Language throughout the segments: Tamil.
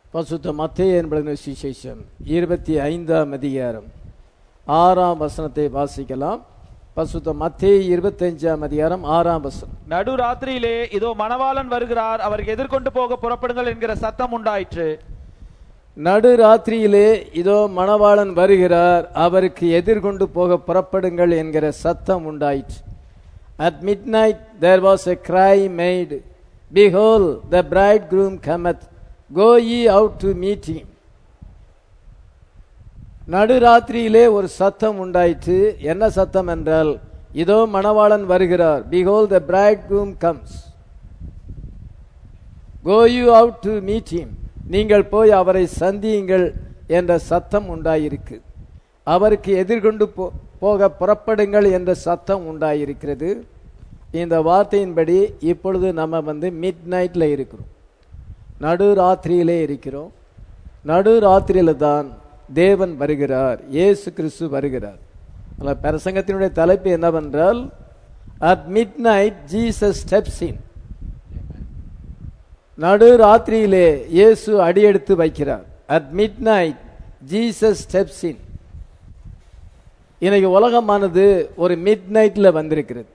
பசுத்த மத்தேயு என்பது சுவிசேஷம் இருபத்தி ஐந்தாம் அதிகாரம் ஆறாம் வசனத்தை வாசிக்கலாம் பசுத்த மத்தேயு இருபத்தஞ்சாம் அதிகாரம் ஆறாம் வசனம் நடு ராத்திரியிலே இதோ மணவாளன் வருகிறார் அவருக்கு எதிர்கொண்டு போக புறப்படுங்கள் என்கிற சத்தம் உண்டாயிற்று நடு ராத்திரியிலே இதோ மணவாளன் வருகிறார் அவருக்கு எதிர்கொண்டு போக புறப்படுங்கள் என்கிற சத்தம் உண்டாயிற்று at midnight there was a cry made behold the bride groom cometh go ye out to meet him நடுராத்திரியிலே ஒரு சத்தம் உண்டாயிற்று என்ன சத்தம் என்றால் இதோ மணவாளன் வருகிறார் behold the bride groom comes go you out to meet him நீங்கள் போய் அவரை சந்தியுங்கள் என்ற சத்தம் உண்டாயிருக்கு அவருக்கு எதிர்கொண்டு போ- போக புறப்படுங்கள் என்ற சத்தம் உண்டாயிருக்கிறது இந்த வார்த்தையின்படி இப்பொழுது நம்ம வந்து மிட் நைட்ல இருக்கிறோம் நடு ராத்திரியிலே இருக்கிறோம் நடு ராத்திரியில தான் தேவன் வருகிறார் இயேசு கிறிஸ்து வருகிறார் அல்ல பிரசங்கத்தினுடைய தலைப்பு என்னவென்றால் at midnight Jesus steps in நடு ராத்திரியிலே இயேசு அடியெடுத்து வைக்கிறார் at midnight Jesus steps in இன்னைக்கு உலகமானது ஒரு மிட் நைட்ல வந்திருக்கிறது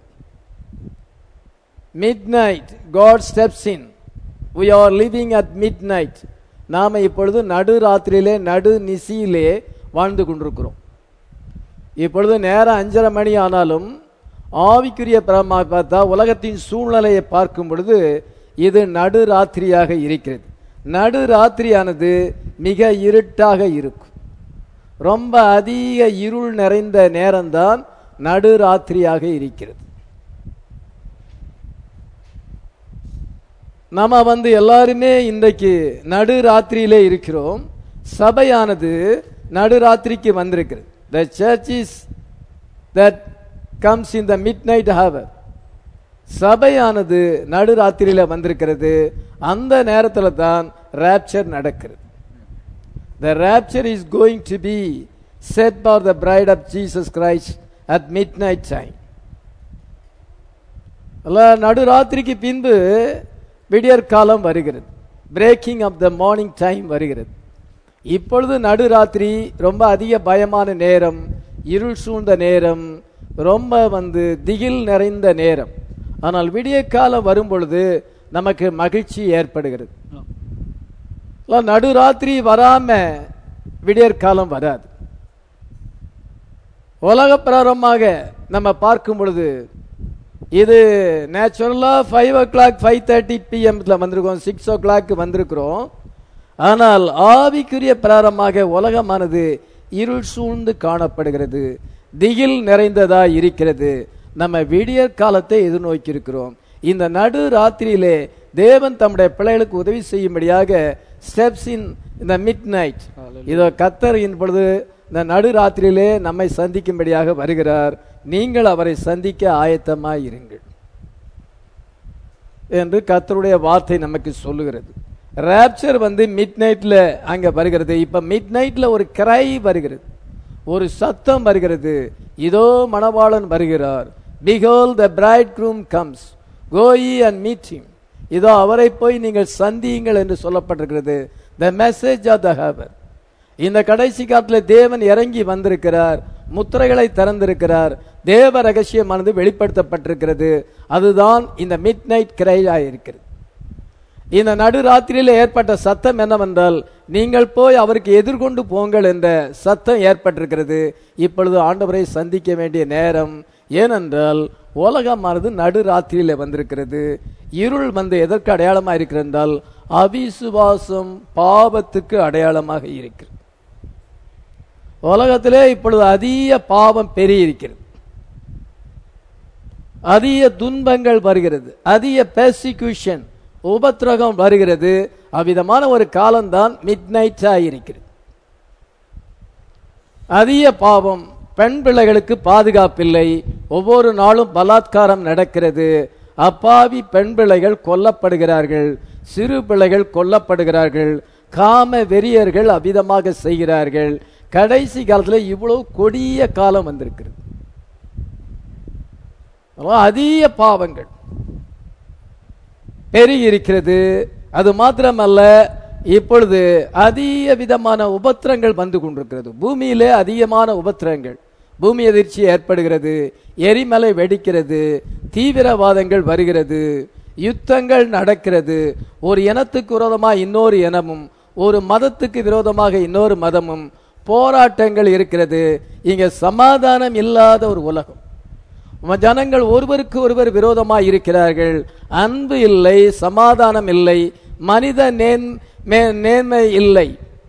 midnight God steps in we are living at midnight நாம இப்பொழுது நடு ராத்திரியிலே நடு நிசியிலே வாழ்ந்து கொண்டிருக்கிறோம் இப்பொழுது நேரம் அஞ்சரை மணி ஆனாலும் ஆவிக்குரிய பிரமாக பார்த்தா உலகத்தின் சூழ்நிலையை பார்க்கும் பொழுது இது நடு ராத்திரியாக இருக்கிறது நடு ராத்திரியானது மிக இருட்டாக இருக்கும் ரொம்ப அதிக இருள் நிறைந்த நேரம்தான் நடு ராத்திரியாக இருக்கிறது நம்ம வந்து எல்லாருமே இன்றைக்கு நடு ராத்திரியிலே இருக்கிறோம் சபையானது நடு ராத்திரிக்கு வந்திருக்கிறது the church is that comes in the midnight hour சபையானது நடு ராத்திரியில வந்திருக்கிறது அந்த நேரத்துல தான் ராப்சர் நடக்கிறது the rapture is going to be set for the bride of Jesus Christ at midnight time அல்ல நடுராத்திரிக்கு பின்பு விடியற் காலம் வருகிறது breaking of the morning time வருகிறது இப்பொழுது நடுராத்திரி ரொம்ப அதிக பயமான நேரம் இருள் சூழ்ந்த நேரம் ரொம்ப வந்து திகில் நிறைந்த நேரம் ஆனால் விடிய காலம் வரும் பொழுது நமக்கு மகிழ்ச்சி ஏற்படுகிறது இல்ல, நடுராத்திரி வராம விடியற் காலம் வராது உலக பிரகாரமாக நம்ம பார்க்கும் பொழுது இது நேச்சுரலா five o'clock five thirty பிஎம்ல வந்திருக்கோம் சிக்ஸ் ஓ கிளாக் வந்திருக்கிறோம் ஆனால் ஆவிக்குரிய பிராரமாக உலகமானது இருள் சூழ்ந்து காணப்படுகிறது திகில் நிறைந்ததா இருக்கிறது நம்ம விடியற் காலத்தை எதிர்நோக்கி இருக்கிறோம் இந்த நடு ராத்திரியிலே தேவன் தம்முடைய பிள்ளைகளுக்கு உதவி செய்யும்படியாக ஸ்டெப்ஸ் இன் இந்த மிட் நைட் இதோ கத்தர் பொழுது இந்த நடு ராத்திரியிலே நம்மை சந்திக்கும்படியாக வருகிறார் நீங்கள் அவரை சந்திக்க ஆயத்தமாய் இருங்கள் என்று கர்த்தருடைய வார்த்தை நமக்கு சொல்லுகிறது ராப்சர் வந்து மிட் நைட்ல அங்க வருகிறது இப்ப மிட் நைட்ல ஒரு கிரை வருகிறது ஒரு சத்தம் வருகிறது இதோ மணவாளன் வருகிறார் பிகோல் the bride groom comes go ye and meet him இதோ அவரை போய் நீங்கள் சந்தியுங்கள் என்று சொல்லப்பட்டிருக்கிறது the message of the hour இந்த கடைசி காலத்தில் தேவன் இறங்கி வந்திருக்கிறார் முத்திரைகளை திறந்திருக்கிறார் தேவ ரகசியமானது வெளிப்படுத்தப்பட்டிருக்கிறது அதுதான் இந்த மிட் நைட் கிரையா இருக்கிறது இந்த நடுராத்திரியில் ஏற்பட்ட சத்தம் என்னவென்றால் நீங்கள் போய் அவருக்கு எதிர்கொண்டு போங்கள் என்ற சத்தம் ஏற்பட்டிருக்கிறது இப்பொழுது ஆண்டவரை சந்திக்க வேண்டிய நேரம் ஏனென்றால் உலகமானது நடுராத்திரியில வந்திருக்கிறது இருள் வந்து எதற்கு அடையாளமாக இருக்கிறது என்றால் அவிசுவாசம் பாவத்துக்கு அடையாளமாக இருக்கிறது உலகத்திலே இப்பொழுது அதிக பாவம் பெருகியிருக்கிறது அதிக துன்பங்கள் வருகிறது அதிக பெர்சிக்யூஷன் உபத்திரகம் வருகிறது அவ்விதமான ஒரு காலம்தான் மிட் நைட் இருக்கிறது அதிக பாவம் பெண் பிள்ளைகளுக்கு பாதுகாப்பில்லை ஒவ்வொரு நாளும் பலாத்காரம் நடக்கிறது அப்பாவி பெண் பிள்ளைகள் கொல்லப்படுகிறார்கள் சிறு பிள்ளைகள் கொல்லப்படுகிறார்கள் காம வெறியர்கள் அவ்விதமாக செய்கிறார்கள் கடைசி காலத்துல இவ்வளவு கொடிய காலம் வந்திருக்கிறது அதெல்லாம் அதிக பாவங்கள் பெருகி இருக்கிறது அது மாத்திரமல்ல இப்பொழுது அதிக விதமான உபத்திரங்கள் வந்து கொண்டிருக்கிறது பூமியிலே அதிகமான உபத்திரங்கள் பூமி எதிர்ச்சி ஏற்படுகிறது எரிமலை வெடிக்கிறது தீவிரவாதங்கள் வருகிறது யுத்தங்கள் நடக்கிறது ஒரு இனத்துக்கு விரோதமாக இன்னொரு இனமும் ஒரு மதத்துக்கு விரோதமாக இன்னொரு மதமும் போராட்டங்கள் இருக்கிறது இங்க சமாதானம் இல்லாத ஒரு உலகம் ம- ஜனங்கள் ஒருவருக்கு ஒருவர் விரோதமாய் இருக்கிறார்கள் அன்பு இல்லை சமாதானம் இல்லை மனித நேன் மே- நேர்மை இல்லை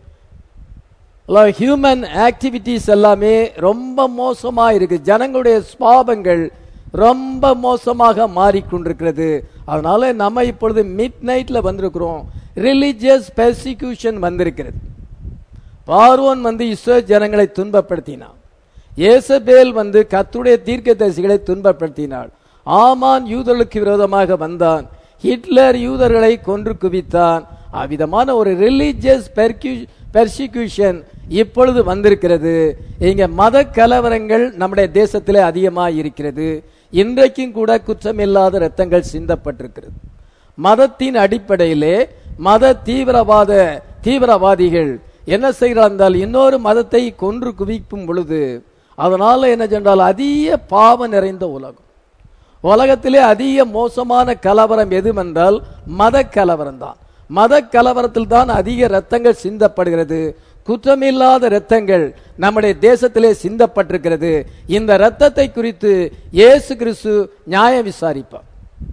ஹியூமன் ஆக்டிவிட்டிஸ் எல்லாமே ரொம்ப மோசமா இருக்கு ஜனங்களுடைய சுவாபங்கள் ரொம்ப மோசமாக மாறிக்கொண்டிருக்கிறது அதனால நம்ம இப்பொழுது மிட் நைட்ல வந்திருக்கிறோம் ரிலிஜியஸ் பெர்சிக்யூஷன் வந்திருக்கிறது பார்வோன் வந்து இஸ்ரேல் ஜனங்களை துன்பப்படுத்தினான் ஏசபேல் வந்து கத்துடைய தீர்க்கதரிசிகளை துன்பப்படுத்தினாள் ஆமான் யூதர்களுக்கு விரோதமாக வந்தான் ஹிட்லர் யூதர்களை கொன்று குவித்தான் அவ்விதமான ஒரு ரிலீஜியஸ் பெர்சிக்யூஷன் இப்பொழுது வந்திருக்கிறது இங்க மத கலவரங்கள் நம்முடைய தேசத்திலே அதிகமாக இருக்கிறது இன்றைக்கும் கூட குற்றமில்லாத ரத்தங்கள் சிந்தப்பட்டிருக்கிறது மதத்தின் அடிப்படையிலே மத தீவிரவாத தீவிரவாதிகள் என்ன செய்கிறார் என்றால் இன்னொரு மதத்தை கொன்று குவிக்கும் பொழுது அதனால என்ன சென்றால் அதிக பாவம் நிறைந்த உலகம் உலகத்திலே அதிக மோசமான கலவரம் எதுவென்றால் மத கலவரம் தான் மத கலவரத்தில் தான் அதிக ரத்தங்கள் சிந்தப்படுகிறது குற்றமில்லாத இரத்தங்கள் நம்முடைய தேசத்திலே சிந்தப்பட்டிருக்கிறது இந்த இரத்தத்தை குறித்து இயேசு கிறிஸ்து நியாயம் விசாரிப்பார்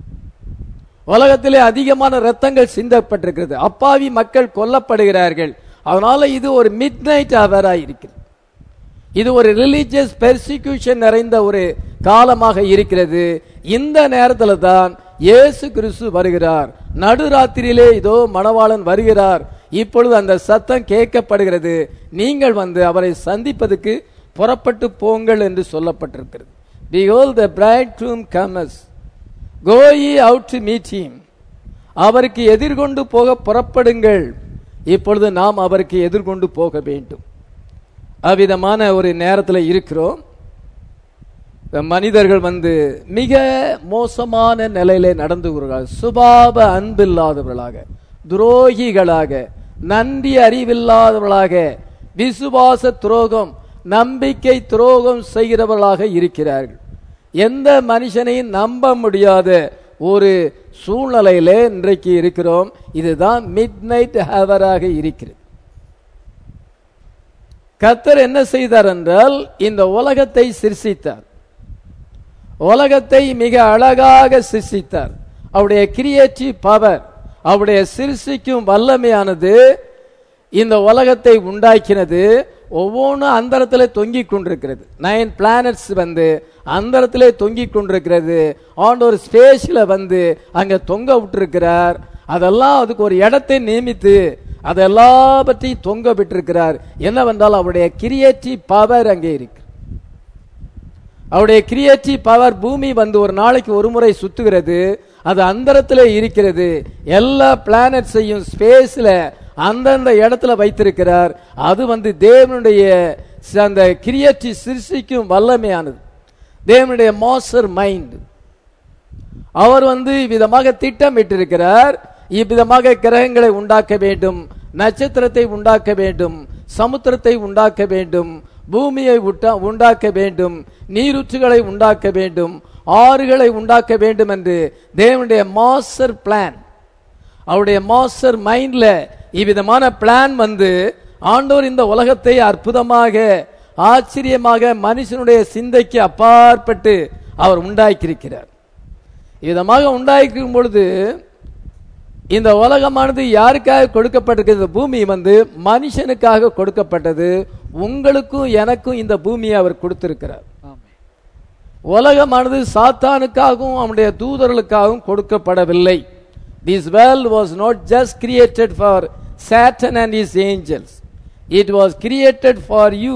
உலகத்திலே அதிகமான ரத்தங்கள் சிந்தப்பட்டிருக்கிறது அப்பாவி மக்கள் கொல்லப்படுகிறார்கள் அதனால இது ஒரு மிட் நைட் அவரா இருக்கிறது இது ஒரு ரிலீஜியஸ் பெர்சிக்யூஷன் நிறைந்த ஒரு காலமாக இருக்கிறது இந்த நேரத்தில் தான் இயேசு கிறிஸ்து வருகிறார் நடுராத்திரியிலே இதோ மணவாளன் வருகிறார் இப்பொழுது அந்த சத்தம் கேட்கப்படுகிறது நீங்கள் வந்து அவரை சந்திப்பதற்கு புறப்பட்டு போங்கள் என்று சொல்லப்பட்டிருக்கிறது Behold the bridegroom comes go ye out to meet him அவருக்கு எதிர்கொண்டு போக புறப்படுங்கள் இப்பொழுது நாம் அவருக்கு எதிர்கொண்டு போக வேண்டும் அவ்விதமான ஒரு நேரத்தில் இருக்கிறோம் இந்த மனிதர்கள் வந்து மிக மோசமான நிலையிலே நடந்து கொள்கிறார்கள் சுபாவ அன்பில்லாதவர்களாக துரோகிகளாக நன்றி அறிவில்லாதவர்களாக விசுவாச துரோகம் நம்பிக்கை துரோகம் செய்கிறவர்களாக இருக்கிறார்கள் எந்த மனுஷனையும் நம்ப முடியாத ஒரு சூழ்நிலையிலே இன்றைக்கு இருக்கிறோம் இதுதான் மிட் நைட் ஹவராக இருக்கிறது கர்த்தர் என்ன செய்தார் என்றால் இந்த உலகத்தை சிருஷித்தார் உலகத்தை மிக அழகாக சிருஷித்தார் அவருடைய கிரியேட்டிவ் பவர் அவருடைய சிருஷிக்கும் வல்லமையானது இந்த உலகத்தை உண்டாக்கினது ஒவ்வொன்றும் அந்தரத்தில் தொங்கிக் கொண்டிருக்கிறது நைன் பிளானட்ஸ் வந்து அந்தரத்திலே தொங்கிக் கொண்டிருக்கிறது ஆண்டவர் ஸ்பேஸ்ல வந்து அங்க தொங்க விட்டிருக்கிறார் அதெல்லாம் அதுக்கு ஒரு இடத்தை நியமித்து அதெல்லாம் பற்றியும் தொங்க விட்டிருக்கிறார் என்னவென்றால் அவருடைய கிரியேட்டிவ் பவர் அங்கே இருக்கு அவருடைய கிரியேட்டிவ் பவர் பூமி வந்து ஒரு நாளைக்கு ஒரு முறை சுத்துகிறது அது அந்தரத்திலே இருக்கிறது எல்லா பிளானட்ஸையும் ஸ்பேஸ்ல அந்தந்த இடத்துல வைத்திருக்கிறார் அது வந்து தேவனுடைய ச- அந்த கிரியேட்டிவ் சிருஷ்டிக்கும் வல்லமையானது தேவனுடைய மாஸ்டர் மைண்ட் அவர் வந்து இவ்விதமாக திட்டமிட்டிருக்கிறார் இவ்விதமாக கிரகங்களை உண்டாக்க வேண்டும் நட்சத்திரத்தை உண்டாக்க வேண்டும் சமுத்திரத்தை உண்டாக்க வேண்டும் பூமியை உட்டா- உண்டாக்க வேண்டும் நீரூற்றுகளை உண்டாக்க வேண்டும் ஆறுகளை உண்டாக்க வேண்டும் என்று தேவனுடைய மாஸ்டர் பிளான் அவருடைய மாஸ்டர் மைண்ட்ல இவ்விதமான பிளான் வந்து ஆண்டவர் இந்த உலகத்தை அற்புதமாக ஆச்சரியமாக மனுஷனுடைய சிந்தைக்கு அப்பாற்பட்டு அவர் உண்டாக்கியிருக்கிறார் விதமாக உண்டாக்கும் பொழுது இந்த உலகமானது யாருக்காக கொடுக்கப்பட்டிருக்கிறது பூமி வந்து மனுஷனுக்காக கொடுக்கப்பட்டது உங்களுக்கும் எனக்கும் இந்த பூமியை அவர் கொடுத்திருக்கிறார் உலகமானது சாத்தானுக்காகவும் அவனுடைய தூதர்களுக்காகவும் கொடுக்கப்படவில்லை this world was not just created for Satan and his angels it was created for you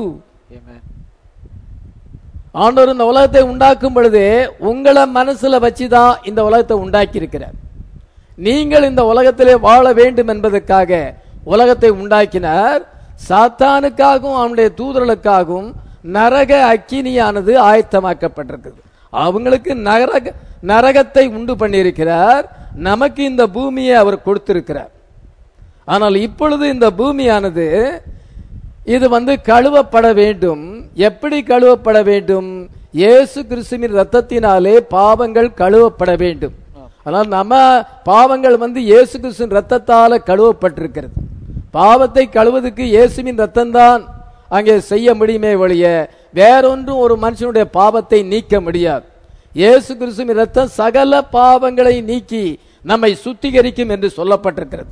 ஆண்டவர் இந்த உலகத்தை உண்டாக்கும் பொழுது உங்களை மனசுல வச்சுதான் இந்த உலகத்தை உண்டாக்கி இருக்கிறார் நீங்கள் இந்த உலகத்திலே வாழ வேண்டும் என்பதற்காக உலகத்தை உண்டாக்கினார் சாத்தானுக்காகவும் அவனுடைய தூதர்களுக்காகவும் நரக அக்கினியானது ஆயத்தமாக்கப்பட்டிருக்கிறது அவங்களுக்கு நரக நரகத்தை உண்டு பண்ணியிருக்கிறார் நமக்கு இந்த பூமியை அவர் கொடுத்திருக்கிறார் ஆனால் இப்பொழுது இந்த பூமியானது இது வந்து கழுவப்பட வேண்டும் எப்படி கழுவப்பட வேண்டும் இயேசு கிறிஸ்துவின் ரத்தத்தினாலே பாவங்கள் கழுவப்பட வேண்டும் ஆனால் நம்ம பாவங்கள் வந்து இயேசு கிறிஸ்துவின் ரத்தத்தால கழுவப்பட்டிருக்கிறது பாவத்தை கழுவதுக்கு இயேசுவின் ரத்தம்தான் அங்கே செய்ய முடியுமே ஒழிய வேறொன்றும் ஒரு மனுஷனுடைய பாவத்தை நீக்க முடியாது இயேசு கிறிஸ்துவின் ரத்தம் சகல பாவங்களை நீக்கி நம்மை சுத்திகரிக்கும் என்று சொல்லப்பட்டிருக்கிறது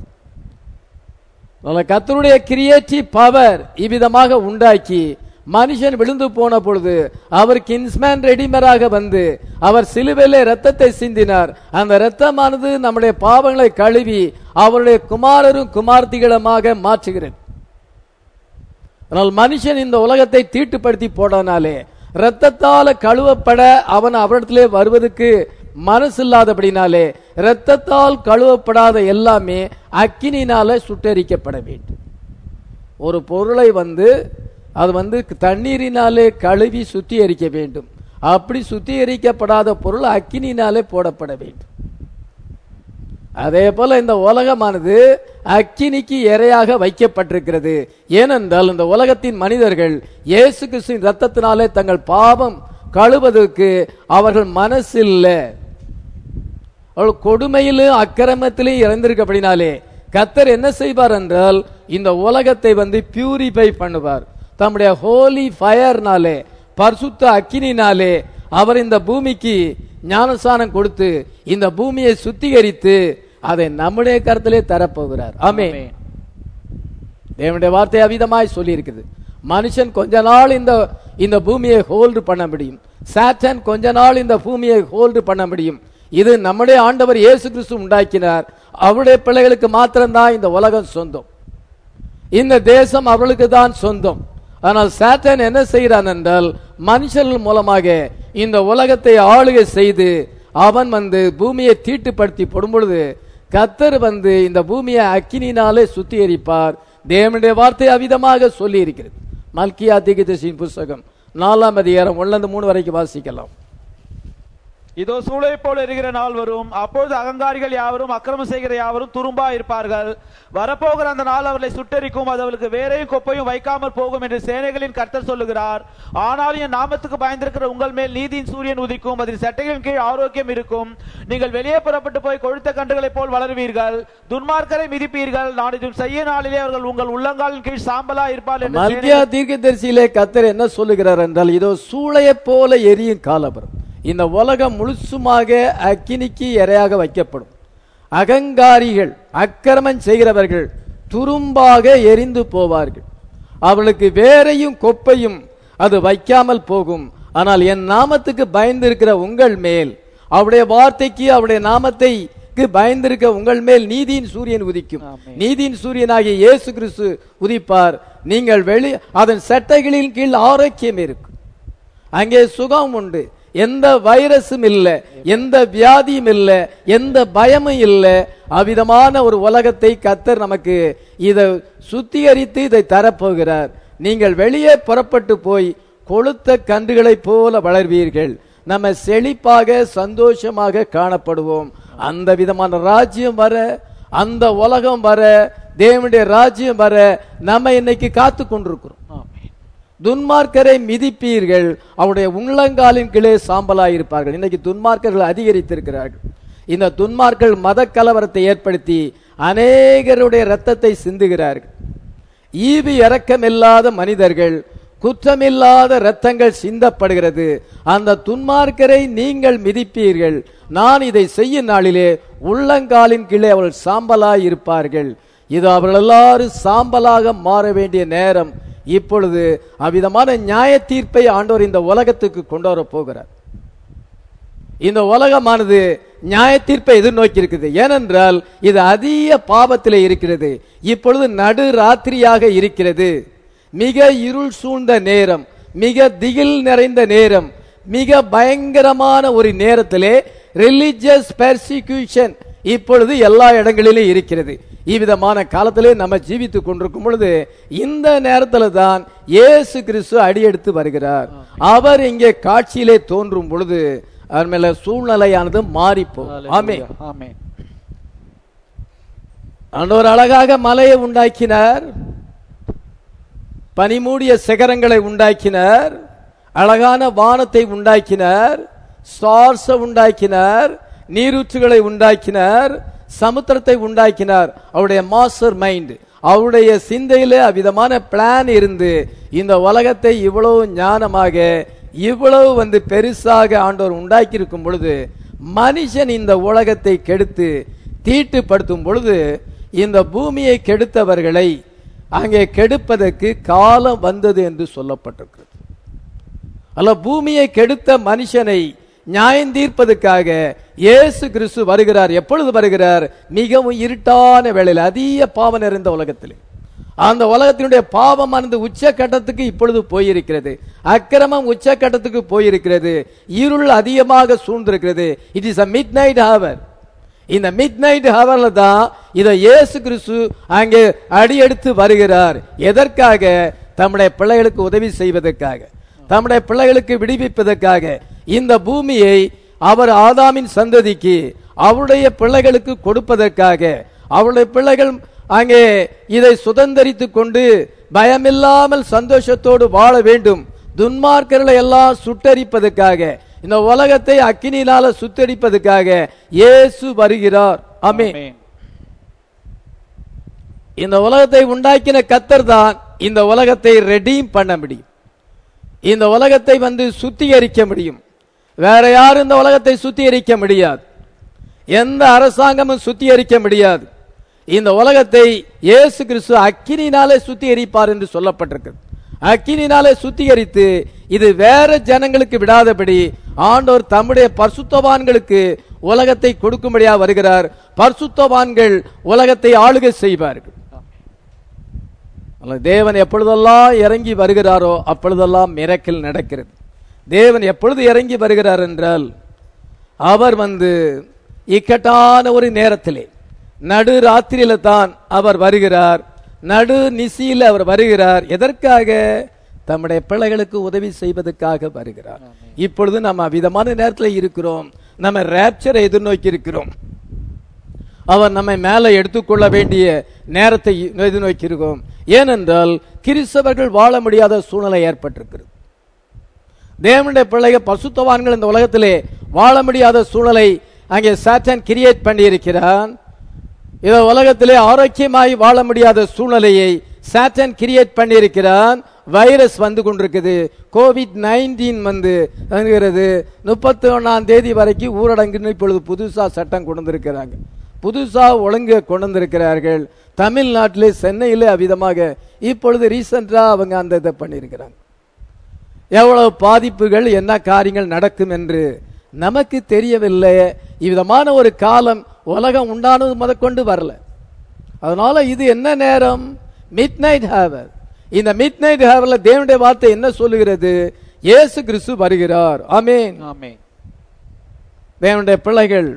அதனால கர்த்தருடைய கிரியேட்டிவ் பவர் இவ்விதமாக உண்டாக்கி மனுஷன் விழுந்து போன பொழுது அவர் கின்ஸ்மேன் ரெடிமராக வந்து அவர் சிலுவையிலே ரத்தத்தை சிந்தினார் அந்த ரத்தமானது நம்முடைய பாவங்களை கழுவி அவருடைய குமாரரும் குமார்த்திகளுமாக மாற்றுகிறது ஆனால் மனுஷன் இந்த உலகத்தை தீட்டுப்படுத்தி போடனாலே இரத்தத்தால கழுவப்பட அவன் அவரிடத்திலே வருவதற்கு மனசில்லாதபடினாலே இரத்தத்தால் கழுவப்படாத எல்லாமே அக்கினினால சுட்டரிக்கப்பட வேண்டும் ஒரு பொருளை வந்து அது வந்து தண்ணீரினாலே கழுவி சுத்திகரிக்க வேண்டும் அப்படி சுத்திகரிக்கப்படாத பொருள் அக்கினினாலே போடப்பட வேண்டும் அதே போல இந்த உலகமானது அக்கினிக்கு இரையாக வைக்கப்பட்டிருக்கிறது ஏனென்றால் இந்த உலகத்தின் மனிதர்கள் இயேசு கிறிஸ்துவின் ரத்தத்தினாலே தங்கள் பாவம் கழுவதற்கு அவர்கள் மனசில்ல அவள் கொடுமையிலும் அக்கிரமத்திலும் இறந்திருக்கப்படினாலே கத்தர் என்ன செய்வார் என்றால் இந்த உலகத்தை வந்து பியூரிஃபை பண்ணுவார் தம்முடைய ஹோலி ஃபயர்னாலே பரிசுத்த அக்கினினாலே அவர் இந்த பூமிக்கு ஞானசானம் கொடுத்து இந்த பூமியை சுத்திகரித்து அதை நம்முடைய கருத்திலே தரப்போகிறார் ஆமே ஆமென். தேவனுடைய வார்த்தை அவிதமாய் சொல்லி இருக்குது மனுஷன் கொஞ்ச நாள் இந்த இந்த பூமியை ஹோல்டு பண்ண முடியும் சாட்டன் கொஞ்ச நாள் இந்த பூமியை ஹோல்டு பண்ண முடியும் இது நம்முடைய ஆண்டவர் இயேசு கிறிஸ்து உண்டாக்கினார் அவருடைய பிள்ளைகளுக்கு மாத்திரம்தான் இந்த உலகம் சொந்தம் இந்த தேசம் அவர்களுக்கு தான் சொந்தம் ஆனால் சாட்டன் என்ன செய்கிறான் என்றால் மனுஷர்கள் மூலமாக இந்த உலகத்தை ஆளுகை செய்து அவன் வந்து பூமியை தீட்டுப்படுத்தி போடும் பொழுது கத்தர் வந்து இந்த பூமியை அக்கினினாலே சுத்திகரிப்பார் தேவனுடைய வார்த்தை அவிதமாக சொல்லி இருக்கிறது மல்கியா திகிதசின் புஸ்தகம் நாலாம் அதிகாரம் ஒன்றிலிருந்து மூணு வரைக்கும் வாசிக்கலாம் இதோ சூளை போல எரிகிற நாள் வரும் அப்பொழுது அகங்காரிகள் யாவரும் அக்கிரமம் செய்கிற யாவரும் துரும்பா இருப்பார்கள் வரப்போகிற அந்த நாள் அவர்களை சுட்டெரிக்கும் அது அவர்களுக்கு வேறையும் கொப்பையும் வைக்காமல் போகும் என்று சேனைகளின் கர்த்தர் சொல்லுகிறார் ஆனாலும் என் நாமத்துக்கு பயந்திருக்கிற உங்கள் மேல் நீதியின் சூரியன் உதிக்கும் அதில் சட்டைகளின் கீழ் ஆரோக்கியம் இருக்கும் நீங்கள் வெளியே புறப்பட்டு போய் கொழுத்த கன்றுகளைப் போல் வளருவீர்கள் துன்மார்க்கரை மிதிப்பீர்கள் நான் இதும் செய்ய நாளிலே அவர்கள் உங்கள் உள்ளங்காலின் கீழ் சாம்பலா இருப்பார் என்று மல்கியா தீர்க்கதரிசியிலே கத்தர் என்ன சொல்லுகிறார் என்றால் இதோ சூளையைப் போல எரியும் காலம் வரும் இந்த உலகம் முழுசுமாக அக்கினிக்கு இரையாக வைக்கப்படும் அகங்காரிகள் அக்கிரமம் செய்கிறவர்கள் துரும்பாக எரிந்து போவார்கள் அவளுக்கு வேரையும் கொப்பையும் அது வைக்காமல் போகும் ஆனால் என் நாமத்துக்கு பயந்திருக்கிற உங்கள் மேல் அவருடைய வார்த்தைக்கு அவருடைய நாமத்தை பயந்திருக்க உங்கள் மேல் நீதியின் சூரியன் உதிக்கும் ஆமென். நீதியின் சூரியனாகிய இயேசு கிறிஸ்து உதிப்பார் நீங்கள் வெளி அதன் சட்டைகளின் கீழ் ஆரோக்கியம் இருக்கும் அங்கே சுகம் உண்டு எந்த வைரஸும் இல்லை எந்த வியாதியும் இல்லை எந்த பயமும் இல்லை அவ்விதமான ஒரு உலகத்தை கத்தர் நமக்கு இதை சுத்திகரித்து இதை தரப்போகிறார் நீங்கள் வெளியே புறப்பட்டு போய் கொளுத்த கன்றுகளைப் போல வளர்வீர்கள் நம்ம செழிப்பாக சந்தோஷமாக காணப்படுவோம் அந்த விதமான ராஜ்யம் வர அந்த உலகம் வர தேவனுடைய ராஜ்யம் வர நம்ம இன்னைக்கு காத்து கொண்டிருக்கிறோம் ஆமென். துன்மார்க்கரை மிதிப்பீர்கள் அவருடைய உள்ளங்காலின் கீழே சாம்பலாயிருப்பார்கள் இன்னைக்கு துன்மார்க்கர்கள் அதிகரித்திருக்கிறார்கள் இந்த துன்மார்கள் மத கலவரத்தை ஏற்படுத்தி அநேகருடைய இரத்தத்தை சிந்துகிறார்கள் ஈவு இரக்கமில்லாத மனிதர்கள் குற்றமில்லாத இரத்தங்கள் சிந்தப்படுகிறது அந்த துன்மார்க்கரை நீங்கள் மிதிப்பீர்கள் நான் இதை செய்யும் நாளிலே உள்ளங்காலின் கீழே அவர்கள் சாம்பலாய் இருப்பார்கள் இது அவர்கள் எல்லாரும் சாம்பலாக மாற வேண்டிய நேரம் இப்பொழுது அவ்விதமான நியாய தீர்ப்பை ஆண்டவர் இந்த உலகத்துக்கு கொண்டு வர போகிறார் இந்த உலகமானது நியாய தீர்ப்பை எதிர்நோக்கி இருக்குது ஏனென்றால் இது அதிக பாவத்திலே இருக்கிறது இப்பொழுது நடு ராத்திரியாக இருக்கிறது மிக இருள் சூழ்ந்த நேரம் மிக திகில் நிறைந்த நேரம் மிக பயங்கரமான ஒரு நேரத்திலே ரிலிஜியஸ் பெர்சிக்யூஷன் இப்பொழுது எல்லா இடங்களிலும் இருக்கிறது இவ்விதமான காலத்திலே நம்ம ஜீவித்துக் கொண்டிருக்கும் பொழுது இந்த நேரத்தில் தான் இயேசு கிறிஸ்து அடியெடுத்து வருகிறார் அவர் இங்கே காட்சியிலே தோன்றும் பொழுது அவர் மேல சூழ்நிலையானது மாறிப்போம் ஆமே ஆமென் ஆண்டவர் அழகாக மலையை உண்டாக்கினார் பனிமூடிய சிகரங்களை உண்டாக்கினார் அழகான வானத்தை உண்டாக்கினார் ஸ்டார்ஸை உண்டாக்கினார் நீரூற்றுகளை உண்டாக்கினார் சமுத்திரத்தை உண்டாக்கினார் அவருடைய மாஸ்டர் மைண்ட் அவருடைய சிந்தையில அவ்விதமான பிளான் இருந்து இந்த உலகத்தை இவ்வளவு ஞானமாக இவ்வளவு வந்து பெருசாக ஆண்டவர் உண்டாக்கி இருக்கும் பொழுது மனுஷன் இந்த உலகத்தை கெடுத்து தீட்டுப்படுத்தும் பொழுது இந்த பூமியை கெடுத்தவர்களை அங்கே கெடுப்பதற்கு காலம் வந்தது என்று சொல்லப்பட்டிருக்கிறது அல்ல பூமியை கெடுத்த மனுஷனை நியாயம் தீர்ப்பதற்காக இயேசு கிறிஸ்து வருகிறார் எப்பொழுது வருகிறார் மிகவும் இருட்டான வேளையில் அதிக பாவம் நிறைந்த உலகத்தில் அந்த உலகத்தினுடைய பாவமானது உச்சக்கட்டத்துக்கு இப்பொழுது போயிருக்கிறது அக்கிரமம் உச்சக்கட்டத்துக்கு போயிருக்கிறது இருள் அதிகமாக சூழ்ந்திருக்கிறது it is a midnight hour இந்த மிட் நைட் ஹவர்ல தான் இதை இயேசு கிறிஸ்து அங்கே அடியெடுத்து வருகிறார் எதற்காக தம்முடைய பிள்ளைகளுக்கு உதவி செய்வதற்காக தம்முடைய பிள்ளைகளுக்கு விடுவிப்பதற்காக இந்த பூமியை அவர் ஆதாமின் சந்ததிக்கு அவருடைய பிள்ளைகளுக்கு கொடுப்பதற்காக அவருடைய பிள்ளைகள் அங்கே இதை சுதந்தரித்துக் கொண்டு பயமில்லாமல் சந்தோஷத்தோடு வாழ வேண்டும் துன்மார்க்கர்களை எல்லாம் சுட்டரிப்பதற்காக இந்த உலகத்தை அக்கினியினால சுத்தரிப்பதற்காக இயேசு வருகிறார் ஆமென் ஆமென். இந்த உலகத்தை உண்டாக்கின கத்தர் தான் இந்த உலகத்தை ரெடீம் பண்ண முடியும் இந்த உலகத்தை வந்து சுத்திகரிக்க முடியும் வேற யாரும் இந்த உலகத்தை சுத்திகரிக்க முடியாது எந்த அரசாங்கமும் சுத்திகரிக்க முடியாது இந்த உலகத்தை இயேசு கிறிஸ்து அக்கினினாலே சுத்திகரிப்பார் என்று சொல்லப்பட்டிருக்கிறது அக்கினினாலே சுத்திகரித்து இது வேற ஜனங்களுக்கு விடாதபடி ஆண்டவர் தம்முடைய பரிசுத்தவான்களுக்கு உலகத்தை கொடுக்கும்படியா வருகிறார் பரிசுத்தவான்கள் உலகத்தை ஆளுகை செய்வார்கள் அல்ல, தேவன் எப்பொழுதெல்லாம் இறங்கி வருகிறாரோ அப்பொழுதெல்லாம் மிரக்கில் நடக்கிறது தேவன் எப்பொழுது இறங்கி வருகிறார் என்றால் அவர் வந்து இக்கட்டான ஒரு நேரத்திலே நடு ராத்திரியில தான் அவர் வருகிறார் நடு நிசியில் அவர் வருகிறார் எதற்காக தம்முடைய பிள்ளைகளுக்கு உதவி செய்வதற்காக வருகிறார் இப்பொழுது நம்ம விதமான நேரத்தில் இருக்கிறோம் நம்ம ரேப்சரை எதிர்நோக்கி இருக்கிறோம் அவர் நம்மை மேலே எடுத்துக்கொள்ள வேண்டிய நேரத்தை எதிர்நோக்கி இருக்கோம் ஏனென்றால் கிறிஸ்தவர்கள் வாழ முடியாத சூழ்நிலை ஏற்பட்டிருக்கிறது தேவனுடைய பிள்ளைகள் பசுத்தவான்கள் இந்த உலகத்திலே வாழ முடியாத சூழலை அங்கே சாத்தான் கிரியேட் பண்ணியிருக்கிறான் இந்த உலகத்திலே ஆரோக்கியமாய் வாழ முடியாத சூழ்நிலையை சாத்தான் கிரியேட் பண்ணியிருக்கிறான் வைரஸ் வந்து கொண்டிருக்குது கோவிட் நைன்டீன் வந்து வந்துகிறது முப்பத்தி ஒன்னாம் தேதி வரைக்கும் ஊரடங்குன்னு இப்பொழுது புதுசா சட்டம் கொண்டு வந்திருக்கிறாங்க புதுசா ஒழுங்கு கொண்டு வந்திருக்கிறார்கள் தமிழ்நாட்டிலே சென்னையிலே அவ்விதமாக இப்பொழுது ரீசெண்டா அவங்க அந்த இதை பண்ணியிருக்கிறாங்க எவ்வளவு பாதிப்புகள் என்ன காரியங்கள் நடக்கும் என்று நமக்கு தெரியவில்லை இவ்விதமான ஒரு காலம் உலகம் உண்டானது முதற்கொண்டு வரல அதனால இது என்ன நேரம் மிட் நைட் ஹேவர் இந்த மிட் நைட் ஹேவர்ல தேவனுடைய வார்த்தை என்ன சொல்லுகிறது இயேசு கிறிஸ்து வருகிறார் ஆமென் ஆமென் தேவனுடைய பிள்ளைகள்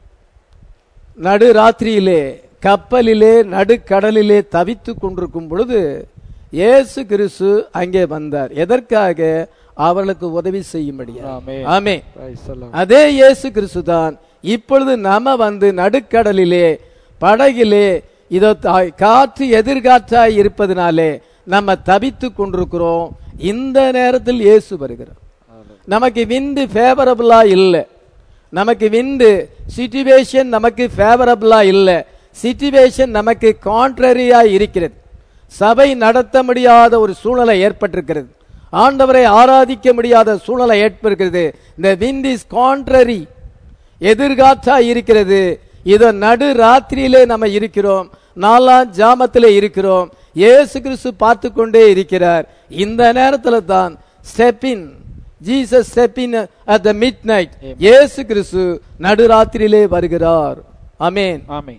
நடு ராத்திரியிலே கப்பலிலே நடுக்கடலிலே தவித்துக் கொண்டிருக்கும் பொழுது இயேசு கிறிஸ்து அங்கே வந்தார் எதற்காக அவர்களுக்கு உதவி செய்யும்படியா ஆமென். ஆமே Praise the Lord. அதே இயேசு கிறிஸ்து தான் இப்பொழுது நம்ம வந்து நடுக்கடலிலே படகிலே இதோ தா- காற்று எதிர்காற்றாய் இருப்பதனாலே நம்ம தவித்துக் கொண்டிருக்கிறோம் இந்த நேரத்தில் இயேசு வருகிறார் நமக்கு விண்டு ஃபேவரபிளா இல்லை நமக்கு விண்டு சிச்சுவேஷன் நமக்கு ஃபேவரபிளா இல்லை சிச்சுவேஷன் நமக்கு கான்ட்ரரியா இருக்கிறது சபை நடத்த முடியாத ஒரு சூழ்நிலை ஏற்பட்டிருக்கிறது ஆண்டவரை ஆராதிக்க முடியாத சூழ்நிலை ஏற்பட்டிருக்கிறது இந்த விண்ட் இஸ் கான்ட்ரரி எதிர்காற்றா இருக்கிறது இதோ நடு ராத்திரியிலே நம்ம இருக்கிறோம் நாலாம் ஜாமத்திலே இருக்கிறோம் இயேசு கிறிஸ்து பார்த்து கொண்டே இருக்கிறார் இந்த நேரத்துல தான் stepping Jesus stepping at the midnight இயேசு கிறிஸ்து நடுராத்திரியிலே வருகிறார் அமேன் ஆமென்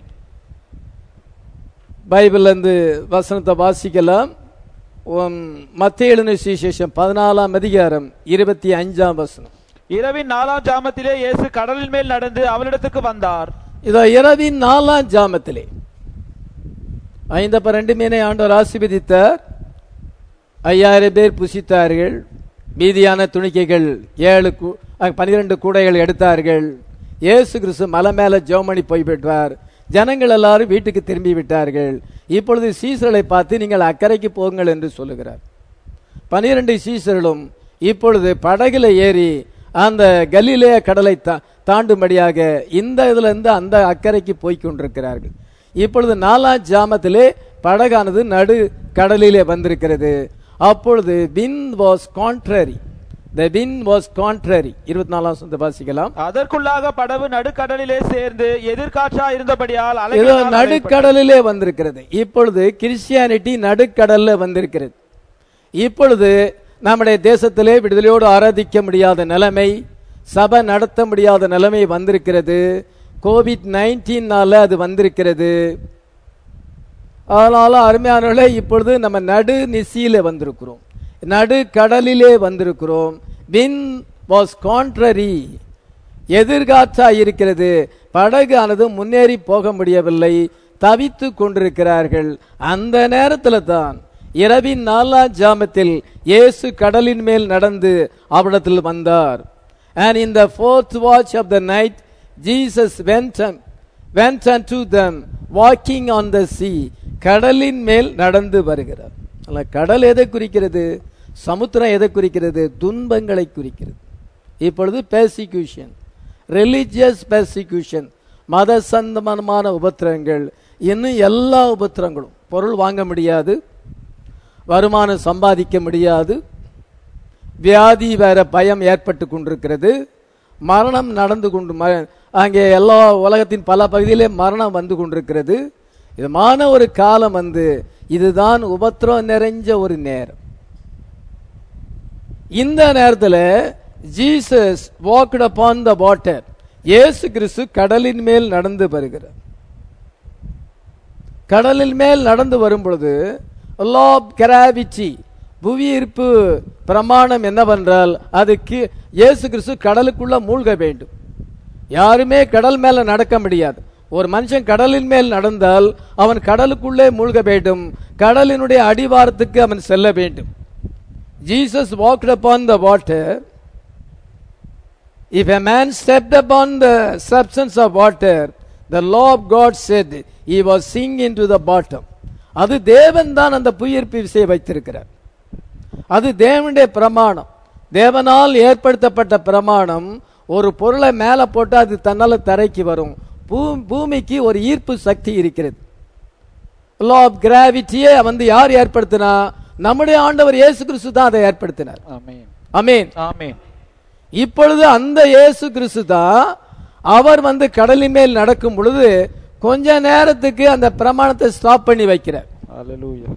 பைபிள்ல இருந்து வசனத்தை வாசிக்கலாம் உம், மத்தேயு எழுதின சுவிசேஷம் பதினாலாம் அதிகாரம் இருபத்தி அஞ்சாம் வசனம் இரவின் நாலாம் ஜாமத்திலே இயேசு கடலின் மேல் நடந்து அவளிடத்துக்கு வந்தார் இதோ இரவின் நாலாம் ஜாமத்திலே ஐந்தப்ப ரெண்டு மீனை ஆண்டவர் ஆசீர்வதித்தார் ஐயாயிரம் பேர் புசித்தார்கள் மீதியான துணிக்கைகள் ஏழு கூ- அஹ், பன்னிரண்டு கூடைகள் எடுத்தார்கள் இயேசு கிறிஸ்து மலை மேல ஜெபமணி போய் பெற்றார் ஜனங்கள் எல்லாரும் வீட்டுக்கு திரும்பி விட்டார்கள் இப்பொழுது சீசர்களை பார்த்து நீங்கள் அக்கறைக்கு போங்கள் என்று சொல்லுகிறார் பனிரெண்டு சீசர்களும் இப்பொழுது படகுல ஏறி அந்த கலிலேய கடலை தா தாண்டும்படியாக இந்த இதுல இருந்து அந்த அக்கறைக்கு போய் கொண்டிருக்கிறார்கள் இப்பொழுது நாலாம் ஜாமத்திலே படகானது நடு கடலிலே வந்திருக்கிறது அப்பொழுது wind was contrary the wind was contrary இருபத்தி நாலாம் சொந்த வாசிக்கலாம் அதற்குள்ளாக படவு நடுக்கடலிலே சேர்ந்து எதிர்காற்றா இருந்தபடியால் ஏதோ அலைகளினால் அலைப்பட்டது. நடுக்கடலிலே வந்திருக்கிறது இப்பொழுது கிறிஸ்டியானிட்டி நடுக்கடல்ல வந்திருக்கிறது இப்பொழுது நம்முடைய தேசத்திலே விடுதலையோடு ஆராதிக்க முடியாத நிலைமை சபை நடத்த முடியாத நிலைமை வந்திருக்கிறது கோவிட் நைன்டீன்னால அது வந்திருக்கிறது அதனால அருமையானவர்களே இப்பொழுது நம்ம நடு நிசியில வந்திருக்கிறோம் நடு கடலிலே வந்திருக்கிறோம் வின் வாஸ் கான்ட்ரரி எதிர்காற்றா இருக்கிறது படகு ஆனது முன்னேறி போக முடியவில்லை தவித்து கொண்டிருக்கிறார்கள் அந்த நேரத்தில் தான் இரவின் நாலாம் ஜாமத்தில் இயேசு கடலின் மேல் நடந்து அவரிடத்தில் வந்தார் and in the fourth watch of the night jesus went and went unto them walking on the sea கடலின் மேல் நடந்து வருகிறார் அல்ல கடல் எதை குறிக்கிறது சமுத்திரம் எதை குறிக்கிறது துன்பங்களை குறிக்கிறது இப்பொழுது பெர்சிக்யூஷன் ரிலிஜியஸ் பெர்சிக்யூஷன் மத சம்பந்தமான உபத்திரங்கள் இன்னும் எல்லா உபத்திரங்களும் பொருள் வாங்க முடியாது வருமானம் சம்பாதிக்க முடியாது வியாதி வேற பயம் ஏற்பட்டு கொண்டிருக்கிறது மரணம் நடந்து கொண்டு ம- அங்கே எல்லா உலகத்தின் பல பகுதியிலே மரணம் வந்து கொண்டிருக்கிறது இதுமான ஒரு காலம் வந்து இதுதான் உபத்திரம் நிறைஞ்ச ஒரு நேரம் இந்த நேரத்தில் Jesus walked upon the water இயேசு கிறிஸ்து கடலின் மேல் நடந்து வருகிறார் கடலின் மேல் நடந்து வரும் பொழுது law of gravity புவியீர்ப்பு பிரமாணம் என்னவென்றால் அதுக்கு இயேசு கிறிஸ்து கடலுக்குள்ள மூழ்க வேண்டும் யாருமே கடல் மேல நடக்க முடியாது ஒரு மனுஷன் கடலின் மேல் நடந்தால் அவன் கடலுக்குள்ளே மூழ்க வேண்டும் கடலினுடைய அடிவாரத்துக்கு அவன் செல்ல வேண்டும் Jesus walked upon the water If a man stepped upon the substance of water, the law of God said he was sink into the bottom. அது தேவன் தான் அந்த புயிர்ப்பு விசையை வைத்திருக்கிறார் அது தேவனுடைய பிரமாணம் தேவனால் ஏற்படுத்தப்பட்ட பிரமாணம் ஒரு பொருளை மேல போட்டு அது தன்னால தரைக்கு வரும் பூ- பூமிக்கு ஒரு ஈர்ப்பு சக்தி இருக்கிறது லா ஆஃப் கிராவிட்டியை வந்து யார் ஏற்படுத்தினா நம்முடைய ஆண்டவர் இயேசு கிறிஸ்து தான் அதை ஏற்படுத்தினார் ஆமென் அமீன் ஆமென் இப்பொழுது அந்த இயேசு கிறிஸ்து தான் அவர் வந்து கடலின் மேல் நடக்கும் பொழுது கொஞ்ச நேரத்துக்கு அந்த பிரமாணத்தை ஸ்டாப் பண்ணி வைக்கிறார் ஹalleluya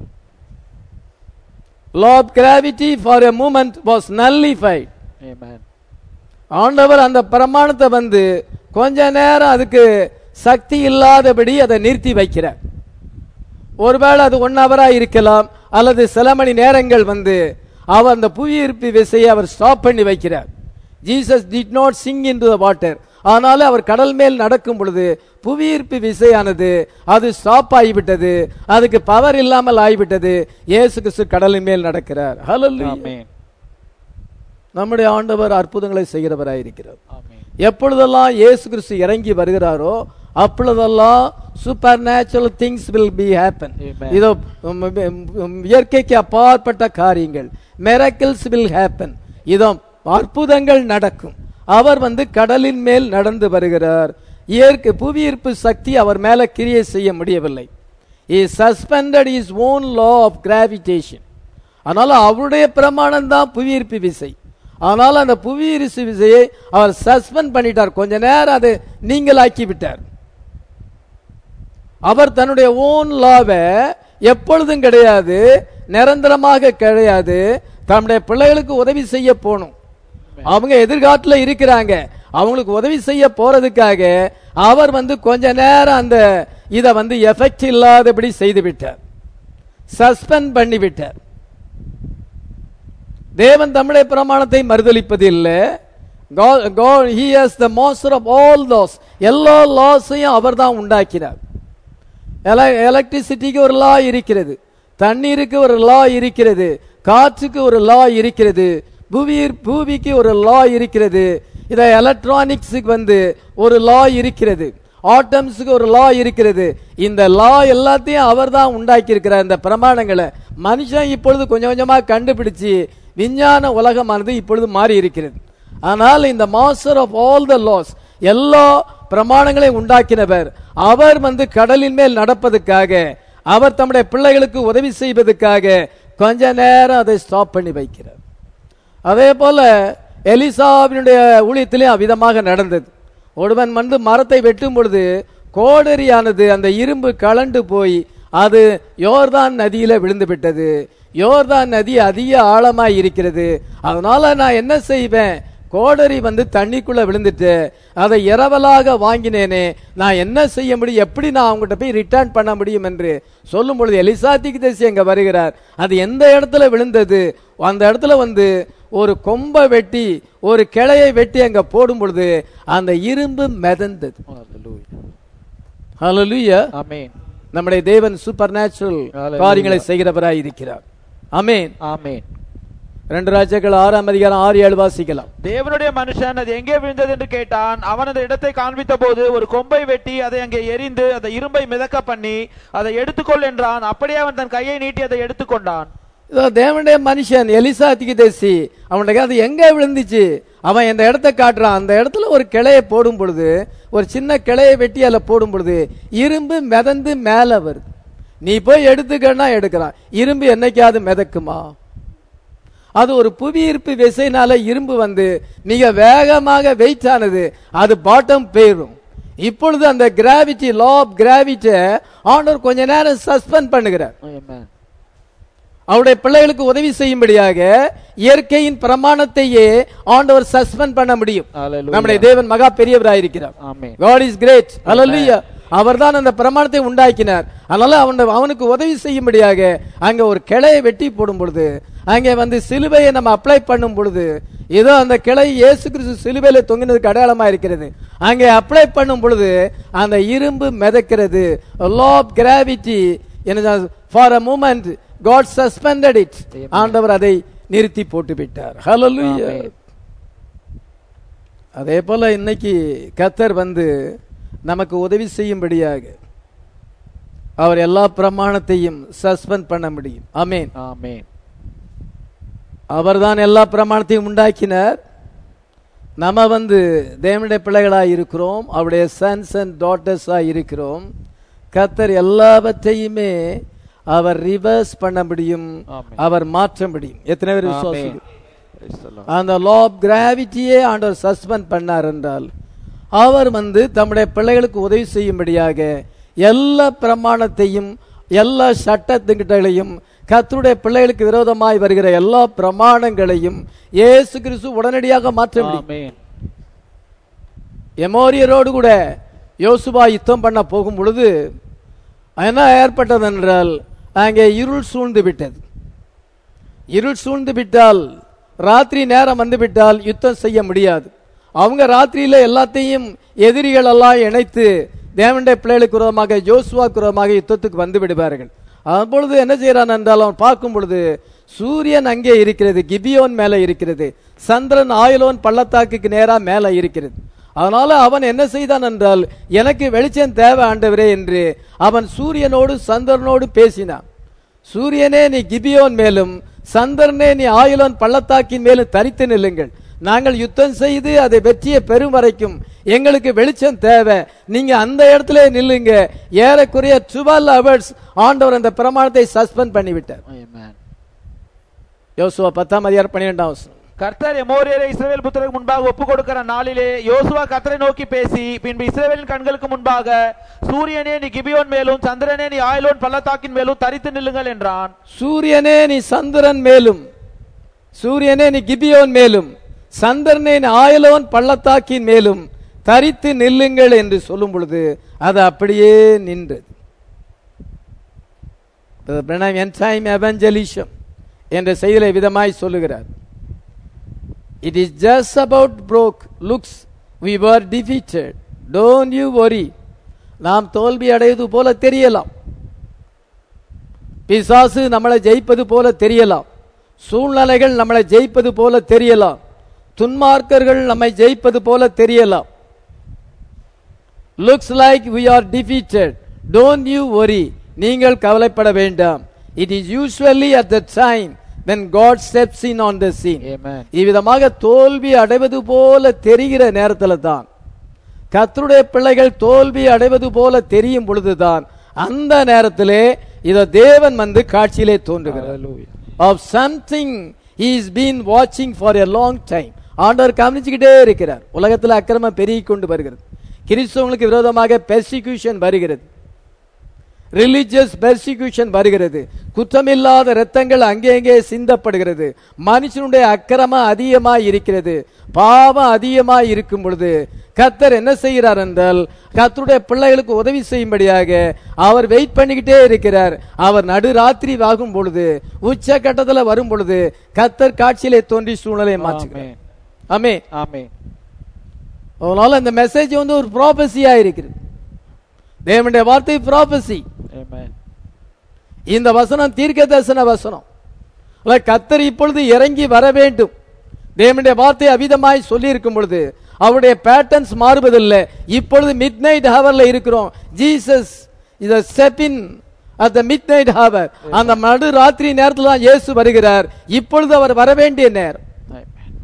law of gravity for a moment was nullified ஆமென் ஆண்டவர் அந்த பிரமாணத்தை வந்து கொஞ்ச நேரம் அதுக்கு சக்தி இல்லாதபடி அதை நிறுத்தி வைக்கிறார் ஒருவேளை அது ஒன் ஹவரா இருக்கலாம் அல்லது சில மணி நேரங்கள் வந்து அவர் அந்த புவியீர்ப்பு விசையை அவர் ஸ்டாப் பண்ணி வைக்கிறார் Jesus did not sink into the water ஆனாலும் அவர் கடல் மேல் நடக்கும் பொழுது புவியீர்ப்பு விசையானது அது ஸ்டாப் ஆகிவிட்டது அதுக்கு பவர் இல்லாமல் ஆகிவிட்டது இயேசு கிறிஸ்து கடலின் மேல் நடக்கிறார் ஹalleluya ஆமென் நம்முடைய ஆண்டவர் அற்புதங்களை செய்கிறவராயிருக்கிறார் ஆமென் எப்பொழுதெல்லாம் இயேசு கிறிஸ்து இறங்கி வருகிறாரோ அப்பொழுதெல்லாம் supernatural things will be happen Amen. இதோ உம், உம், உம், இயற்கைக்கு அப்பாற்பட்ட காரியங்கள் மெரக்கிள்ஸ் வில் ஹேப்பன் இதோ அற்புதங்கள் நடக்கும் அவர் வந்து கடலின் மேல் நடந்து வருகிறார் இயற்கை புவியீர்ப்பு சக்தி அவர் மேல கிரியை செய்ய முடியவில்லை he suspended his own law of gravitation அதனால அவருடைய பிரமாணம் தான் புவியீர்ப்பு விசை ஆனால் அந்த புவியீர்ப்பு விசையை அவர் சஸ்பெண்ட் பண்ணிட்டார் கொஞ்ச நேரம் அதை நீங்களாக்கி விட்டார் அவர் தன்னுடைய ஓன் லாவை எப்பொழுதும் கிடையாது நிரந்தரமாக கிடையாது தன்னுடைய பிள்ளைகளுக்கு உதவி செய்ய போகணும் அவங்க எதிர்காலத்துல இருக்கிறாங்க அவங்களுக்கு உதவி செய்ய போறதுக்காக அவர் வந்து கொஞ்ச நேரம் அந்த இத வந்து எஃபெக்ட் இல்லாதபடி செய்து விட்டார் சஸ்பெண்ட் பண்ணி விட்டார் தேவன் தமிழை பிரமாணத்தை மறுதளிப்பது இல்லை he has the master of all laws எல்லா லாஸையும் அவர் தான் உண்டாக்கினார் எலக்ட்ரிசிட்டிக்கு ஒரு லா இருக்கிறது தண்ணீருக்கு ஒரு லா இருக்கிறது காற்றுக்கு ஒரு லா இருக்கிறது புவியீர் பூமிக்கு ஒரு லா இருக்கிறது இதை எலக்ட்ரானிக்ஸுக்கு வந்து ஒரு லா இருக்கிறது ஆட்டம்ஸுக்கு ஒரு லா இருக்கிறது இந்த லா எல்லாத்தையும் அவர் தான் உண்டாக்கி இருக்கிறார் இந்த பிரமாணங்களை மனுஷன் இப்பொழுது கொஞ்சம் கொஞ்சமா கண்டுபிடிச்சு விஞ்ஞான உலகமானது இப்பொழுது மாறி இருக்கிறது ஆனால் இந்த master of all the laws எல்லா பிரமாணங்களையும் உண்டாக்கினவர் அவர் வந்து கடலின் மேல் நடப்பதற்காக அவர் தம்முடைய பிள்ளைகளுக்கு உதவி செய்வதற்காக கொஞ்ச நேரம் அதை ஸ்டாப் பண்ணி வைக்கிறார் அதே போல எலிசாவினுடைய ஊழியத்திலே அவ்விதமாக நடந்தது ஒருவன் வந்து மரத்தை வெட்டும் பொழுது கோடரியானது அந்த இரும்பு கலண்டு போய் அது யோர்தான் நதியில விழுந்து விட்டது யோர்தான் நதி அதிக ஆழமாய் இருக்கிறது அதனால நான் என்ன செய்வேன் கோடரி வந்து தண்ணிக்குள்ள விழுந்துட்டு அதை இரவலாக வாங்கினேனே நான் என்ன செய்ய முடியும் எப்படி நான் அவங்ககிட்ட போய் ரிட்டர்ன் பண்ண முடியும் என்று சொல்லும் பொழுது எலிசாத்திக்கு தேசி அங்க வருகிறார் அது எந்த இடத்துல விழுந்தது அந்த இடத்துல வந்து ஒரு கொம்பை வெட்டி ஒரு கிளையை வெட்டி அங்க போடும் பொழுது அந்த இரும்பு மிதந்தது ஹalleluya ஆமென் நம்முடைய தேவன் சூப்பர் நேச்சுரல் Hallelujah. காரியங்களை செய்கிறவராய் இருக்கிறார் அமேன் ஆமென் ரெண்டு ராஜாக்கள் ஆறாம் அதிகாரம் ஆறு ஏழு வாசிக்கலாம் தேவனுடைய மனுஷன் அது எங்கே விழுந்தது என்று கேட்டான் அவன் அந்த இடத்தை காண்பித்த போது ஒரு கொம்பை வெட்டி அதை அங்கே எரிந்து அந்த இரும்பை மிதக்க பண்ணி அதை எடுத்துக்கொள் என்றான் அப்படியே அவன் தன் கையை நீட்டி அதை எடுத்துக்கொண்டான் இதோ தேவனுடைய மனுஷன் எலிசா திகிதேசி அவனுடைய அது எங்க விழுந்துச்சு அவன் இந்த இடத்தை காட்டுறான் அந்த இடத்துல ஒரு கிளையை போடும் பொழுது ஒரு சின்ன கிளையை வெட்டி அதில் போடும் பொழுது இரும்பு மிதந்து மேல வருது நீ போய் எடுத்துக்கன்னா எடுக்கிறான் இரும்பு என்னைக்காவது மிதக்குமா அது ஒரு புவியீர்ப்பு விசைனால இரும்பு வந்து மிக வேகமாக வெயிட் ஆனது அது பாட்டம் போயிடும் இப்பொழுது அந்த கிராவிட்டி லா ஆஃப் கிராவிட்டி ஆண்டவர் கொஞ்ச நேரம் சஸ்பெண்ட் பண்ணுகிறார் அவருடைய பிள்ளைகளுக்கு உதவி செய்யும்படியாக இயற்கையின் பிரமாணத்தையே ஆண்டவர் சஸ்பெண்ட் பண்ண முடியும் Hallelujah. நம்முடைய தேவன் மகா பெரியவராயிருக்கிறார் ஆமென் God is great hallelujah அவர்தான் அந்த பிரமாணத்தை உண்டாக்கினார் அதனால அவன் அவனுக்கு உதவி செய்யும்படியாக அங்க ஒரு கிளையை வெட்டி போடும் பொழுது அங்கே வந்து சிலுவையை நம்ம அப்ளை பண்ணும் பொழுது ஏதோ அந்த கிளை இயேசு கிறிஸ்து சிலுவையில தொங்கினதுக்கு அடையாளமா இருக்கிறது அங்கே அப்ளை பண்ணும் பொழுது அந்த இரும்பு மிதக்கிறது law of gravity என்ன for a moment God suspended it Amen. ஆண்டவர் அதை நிறுத்தி போட்டு விட்டார் hallelujah Amen. அதே போல இன்னைக்கு கத்தர் வந்து நமக்கு உதவி செய்யும்படியாக அவர் எல்லா பிரமாணத்தையும் சஸ்பெண்ட் பண்ண முடியும் ஆமென் ஆமென் அவர்தான் எல்லா பிரமாணத்தையும் உண்டாக்கினார் நம்ம வந்து தேவனுடைய பிள்ளைகளாய் இருக்கிறோம் அவருடைய சன்ஸ் அண்ட் டாட்டர்ஸா இருக்கிறோம் கத்தர் எல்லாவற்றையுமே அவர் ரிவர்ஸ் பண்ண முடியும் ஆமென். அவர் மாற்ற முடியும் எத்தனை பேர் ஆமென். விசுவாசிகள் Praise the Lord. அந்த லா ஆஃப் கிராவிட்டியே ஆண்டவர் சஸ்பெண்ட் பண்ணார் என்றால் அவர் வந்து தம்முடைய பிள்ளைகளுக்கு உதவி செய்யும்படியாக எல்லா பிரமாணத்தையும் எல்லா சட்டத்திட்டங்களையும் கர்த்தருடைய பிள்ளைகளுக்கு விரோதமாய் வருகிற எல்லா பிரமாணங்களையும் இயேசு கிறிஸ்து உடனடியாக மாற்ற முடியும் ஆமென் எமோரியரோடு கூட யோசுவா யுத்தம் பண்ண போகும் பொழுது என்ன ஏற்பட்டது என்றால் அங்கே இருள் சூழ்ந்து விட்டது இருள் சூழ்ந்து விட்டால் ராத்திரி நேரம் வந்து விட்டால் யுத்தம் செய்ய முடியாது அவங்க ராத்திரியில எல்லாத்தையும் எதிரிகள் எல்லாம் இணைத்து தேவனுடைய பிள்ளைகளுக்கு விரோதமாக ஜோசுவாக்கு விரோதமாக யுத்தத்துக்கு வந்து விடுவார்கள் அப்பொழுது என்ன செய்யறான் என்றால் அவன் பார்க்கும் பொழுது சூரியன் அங்கே இருக்கிறது கிபியோன் மேலே இருக்கிறது சந்திரன் ஆயுலோன் பள்ளத்தாக்குக்கு நேரா மேலே இருக்கிறது அதனால அவன் என்ன செய்தான் என்றால் எனக்கு வெளிச்சம் தேவை ஆண்டவரே என்று அவன் சூரியனோடு சந்திரனோடு பேசினான் சூரியனே நீ கிபியோன் மேலும் சந்திரனே நீ ஆயுலோன் பள்ளத்தாக்கின் மேலும் தரித்து நில்லுங்கள் நாங்கள் யுத்தம் செய்து அதை வெற்றியை பெறும் வரைக்கும் எங்களுக்கு வெளிச்சம் தேவை நீங்க அந்த இடத்துல நில்லுங்க ஏறக்குறைய டுவெல் ஹவர்ஸ் ஆண்டவர் அந்த பிரமாணத்தை சஸ்பெண்ட் பண்ணிவிட்டார் ஆமென் யோசுவா பத்தாம் அதிகாரம் பன்னிரெண்டாம் வசனம். கர்த்தர் எமோரியரை இஸ்ரவேல் புத்திரருக்கு முன்பாக ஒப்பு கொடுக்கிற நாளிலே யோசுவா கர்த்தரை நோக்கி பேசி பின்பு இஸ்ரவேலின் கண்களுக்கு முன்பாக சூரியனே நீ கிபியோன் மேலும் சந்திரனே நீ ஆயிலோன் பள்ளத்தாக்கின் மேலும் தரித்து நில்லுங்கள் என்றான் சூரியனே நீ சந்திரன் மேலும் சூரியனே நீ கிபியோன் மேலும் சந்திரனே நீ ஆயலோன் பள்ளத்தாக்கின் மேலும் தரித்து நில்லுங்கள் என்று சொல்லும் பொழுது அது அப்படியே நின்றது டைம் எவஞ்சலிஷம் என்ற செய்தியை விதமாய் சொல்லுகிறார் it is just about broke looks we were defeated don't you worry நாம் தோல்வி அடைவது போல தெரியலாம் பிசாசு நம்மளை ஜெயிப்பது போல தெரியலாம் சூழ்நிலைகள் நம்மளை ஜெயிப்பது போல தெரியலாம் துன்மார்க்கர்கள் நம்மை ஜெயிப்பது போல தெரியலாம் looks like we are defeated don't you worry நீங்கள் கவலைப்பட வேண்டாம் it is usually at the time when god steps in on the scene Amen. இவ்விதமாக தோல்வி அடைவது போல தெரிகிற நேரத்துல தான் கர்த்தருடைய பிள்ளைகள் தோல்வி அடைவது போல தெரியும் பொழுதுதான் அந்த நேரத்திலே இத தேவன் வந்து காட்சியிலே தோன்றுகிறார் Hallelujah. Of something is been வாட்சிங் ஃபார் எ லாங் டைம் ஆண்டவர் கவனிச்சுக்கிட்டே இருக்கிறார் உலகத்தில் அக்கிரமம் பெருகிக் கொண்டு வருகிறது கிறிஸ்தவங்களுக்கு விரோதமாக பெர்சிக்யூஷன் வருகிறது ரிலிஜியஸ் பெர்சிக்யூஷன் வருகிறது குற்றமில்லாத இரத்தங்கள் அங்கேங்கே சிந்தப்படுகிறது மனுஷனுடைய அக்கிரமம் அதிகமாய் இருக்கிறது பாவம் அதிகமாய் இருக்கும் பொழுது கத்தர் என்ன செய்கிறார் என்றால் கத்தருடைய பிள்ளைகளுக்கு உதவி செய்யும்படியாக அவர் வெயிட் பண்ணிக்கிட்டே இருக்கிறார் அவர் நடுராத்திரி ஆகும் பொழுது உச்ச கட்டத்துல வரும் பொழுது கத்தர் காட்சியிலே தோன்றி சூழ்நிலையை மாற்றுகிறார் Amen. ஆமே Amen. அதனால இந்த மெசேஜ் வந்து ஒரு ப்ராபஸியா இருக்கிறது தேவனுடைய வார்த்தை ப்ராபஸி Amen. இந்த வசனம் தீர்க்க தரிசன வசனம் அல்ல, கர்த்தர் இப்பொழுது இறங்கி வர வேண்டும் தேவனுடைய வார்த்தை அவிதமாய் சொல்லி இருக்கும் பொழுது அவருடைய பேட்டர்ன்ஸ் மாறுவதில்லை இப்பொழுது மிட் நைட் ஹவர்ல இருக்கிறோம் ஜீசஸ் இத stepping at the midnight hour அந்த நடு ராத்திரி நேரத்தில் தான் இயேசு வருகிறார் இப்பொழுது அவர் வர வேண்டிய நேரம் Amen.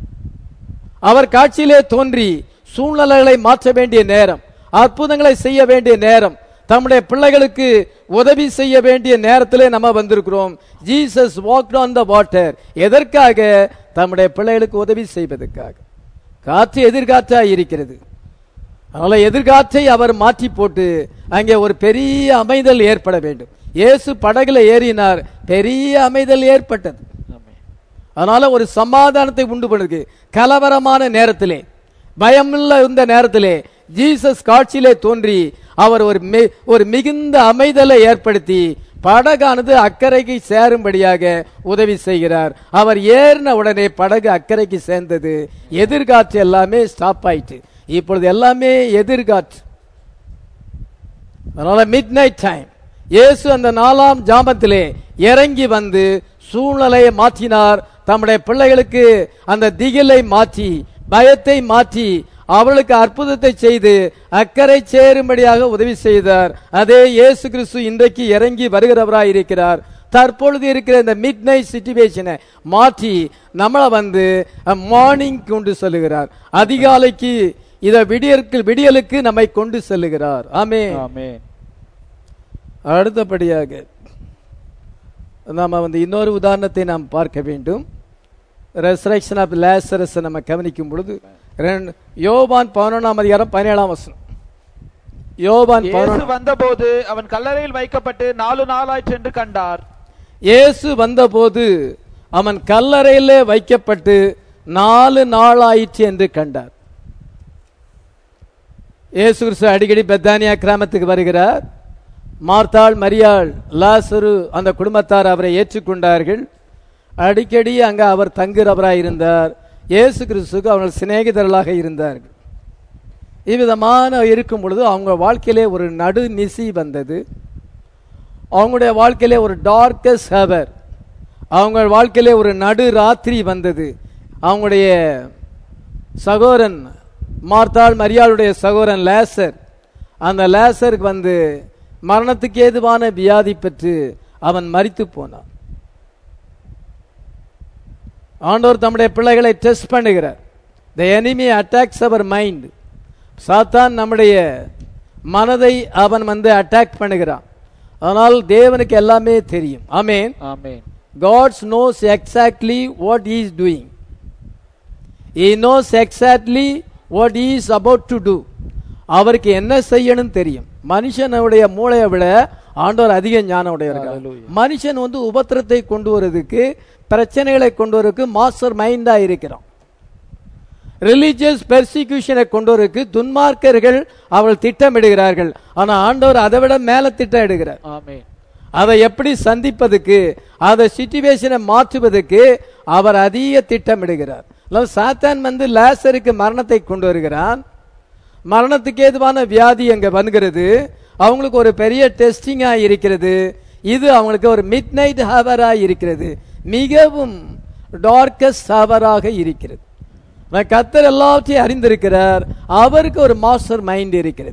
அவர் காட்சியிலே தோன்றி சூழ்நிலைகளை மாற்ற வேண்டிய நேரம் அற்புதங்களை செய்ய வேண்டிய நேரம் தம்முடைய பிள்ளைகளுக்கு உதவி செய்ய வேண்டிய நேரத்திலே நம்ம வந்திருக்கிறோம் Jesus walked on the water எதற்காக தம்முடைய பிள்ளைகளுக்கு உதவி செய்வதற்காக காற்று எதிர்காற்றாய் இருக்கிறது அதனால எதிர்காற்றை அவர் மாற்றி போட்டு அங்கே ஒரு பெரிய அமைதல் ஏற்பட வேண்டும் இயேசு படகுல ஏறினார் பெரிய அமைதல் ஏற்பட்டது Amen. அதனால ஒரு சமாதானத்தை உண்டு பண்ணுது கலவரமான நேரத்திலே பயமில்ல இந்த நேரத்திலே ஜீசஸ் காட்சியிலே தோன்றி அவர் ஒரு மி- ஒரு மிகுந்த அமைதலை ஏற்படுத்தி படகானது அக்கறைக்கு சேரும்படியாக உதவி செய்கிறார் அவர் ஏறின உடனே படகு அக்கறைக்கு சேர்ந்தது எதிர்காற்று எல்லாமே ஸ்டாப் ஆயிட்டு இப்பொழுது எல்லாமே எதிர்காற்று அதனால மிட் நைட் டைம் இயேசு அந்த நாலாம் ஜாமத்திலே இறங்கி வந்து சூழ்நிலையை மாற்றினார் தம்முடைய பிள்ளைகளுக்கு அந்த திகிலை மாற்றி பயத்தை மாற்றி அவர்களுக்கு அற்புதத்தை செய்து அக்கறை சேரும்படியாக உதவி செய்தார் அதே இயேசு கிறிஸ்து இன்றைக்கு இறங்கி வருகிறவராய் இருக்கிறார் தற்பொழுது இருக்கிற இந்த மிட் நைட் சிச்சுவேஷனை மாற்றி நம்மளை வந்து மார்னிங் கொண்டு செல்லுகிறார் அதிகாலைக்கு இத விடியலுக்கு விடியலுக்கு நம்மை கொண்டு செல்லுகிறார் ஆமே Amen. அடுத்தபடியாக நாம வந்து இன்னொரு உதாரணத்தை நாம் பார்க்க வேண்டும் ரெசரக்ஷன் ஆஃப் லேசரஸ் நம்ம கவனிக்கும் பொழுது ரெண்டு யோவான் பதினொன்றாம் அதிகாரம் பதினேழாம் வசனம் யோவான் இயேசு பதினொன்று வந்தபோது அவன் கல்லறையில் வைக்கப்பட்டு நாலு நாளாயிற்று என்று கண்டார் இயேசு வந்தபோது அவன் கல்லறையிலே வைக்கப்பட்டு நாலு நாளாயிற்று என்று கண்டார் இயேசு கிறிஸ்து அடிக்கடி பெத்தானியா கிராமத்துக்கு வருகிறார் மார்த்தாள் மரியாள் லாசரு அந்த குடும்பத்தார் அவரை ஏற்றுக்கொண்டார்கள் அடிக்கடி அங்க அவர் தங்குறவராய் இருந்தார் இயேசு கிறிஸ்துக்கு அவர்கள் சிநேகிதர்களாக இருந்தார்கள் இவ்விதமான இருக்கும் பொழுது அவங்க வாழ்க்கையிலே ஒரு நடு நிசி வந்தது அவங்களுடைய வாழ்க்கையிலே ஒரு டார்க்கஸ்ட் ஹவர் அவங்க வாழ்க்கையிலே ஒரு நடு ராத்திரி வந்தது அவங்களுடைய சகோதரன் மார்த்தாள் மரியாளுடைய சகோதரன் லேசர் அந்த லேசருக்கு வந்து மரணத்துக்கு ஏதுவான வியாதி பெற்று அவன் மரித்து போனான் ஆண்டவர் தம்முடைய பிள்ளைகளை டெஸ்ட் பண்ணுகிறார் த enemy attacks அவர் மைண்ட் சாத்தான் நம்முடைய மனதை அவன் வந்து அட்டாக் பண்ணுகிறான் ஆனால் தேவனுக்கு எல்லாமே தெரியும் ஆமென் Amen. God knows exactly what he is doing. He knows exactly what he is about to do. அவருக்கு என்ன செய்யணும் தெரியும் மனுஷனுடைய மூளையை விட ஆண்டவர் அதிக ஞானம் உடையவர் Hallelujah. மனுஷன் வந்து உபத்திரத்தை கொண்டு வரதுக்கு பிரச்சனைகளை கொண்டு வரதுக்கு மாஸ்டர் மைண்டா இருக்கிறான் ரிலீஜியஸ் பெர்சிக்யூஷனை கொண்டு வரதுக்கு துன்மார்க்கர்கள் அவள் திட்டமிடுகிறார்கள் ஆனா ஆண்டவர் அதை விட மேல திட்டம் எடுக்கிறார் Amen. அதை எப்படி சந்திப்பதுக்கு அதை சிச்சுவேஷனை மாற்றுவதற்கு அவர் அதிக திட்டமிடுகிறார் அதாவது சாத்தான் வந்து லேசருக்கு மரணத்தை கொண்டு வருகிறான் மரணத்துக்கு ஏதுவான வியாதி அங்க வந்துகிறது அவங்களுக்கு ஒரு பெரிய டெஸ்டிங்கா இருக்கிறது இது அவங்களுக்கு ஒரு மிட் நைட் ஹவரா இருக்கிறது மிகவும் டார்க்கஸ்ட் ஹவராக இருக்கிறது நான் கத்தர் எல்லாவற்றையும் அறிந்திருக்கிறார் அவருக்கு ஒரு மாஸ்டர் மைண்ட் இருக்கிறது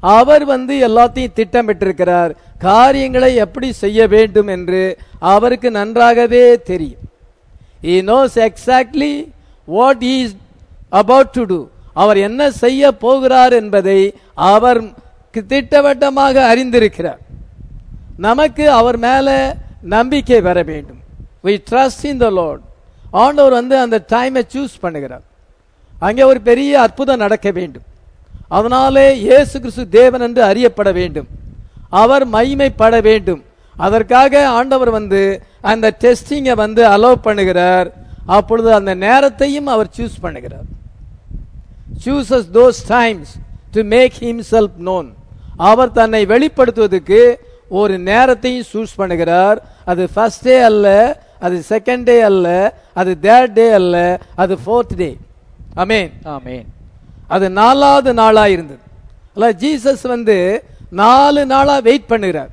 அவர் வந்து எல்லாத்தையும் திட்டமிட்டிருக்கிறார் காரியங்களை எப்படி செய்ய வேண்டும் என்று அவருக்கு நன்றாகவே தெரியும் he knows exactly what he is about to do அவர் என்ன செய்ய போகிறார் என்பதை அவர் திட்டவட்டமாக அறிந்திருக்கிறார் நமக்கு அவர் மேல நம்பிக்கை வர வேண்டும் we trust in the lord ஆண்டவர் வந்து அந்த டைமை சூஸ் பண்ணுகிறார் அங்கே ஒரு பெரிய அற்புதம் நடக்க வேண்டும் அதனாலே இயேசு கிறிஸ்து தேவன் என்று அறியப்பட வேண்டும் அவர் மகிமைப்பட வேண்டும் அதற்காக ஆண்டவர் வந்து அந்த டெஸ்டிங்கை வந்து அலோவ் பண்ணுகிறார் அப்பொழுது அந்த நேரத்தையும் அவர் சூஸ் பண்ணுகிறார் chooses those times to make himself known அவர் தன்னை வெளிப்படுத்துவதற்கு ஒரு நேரத்தையும் சூஸ் பண்ணுகிறார் அது ஃபர்ஸ்ட் டே அல்ல அது செகண்ட் டே அல்ல அது தேர்ட் டே அல்ல அது ஃபோர்த் டே அமேன் ஆமென் அது நாலாவது நாளா இருந்தது அல்ல ஜீசஸ் வந்து நாலு நாளா வெயிட் பண்ணுகிறார்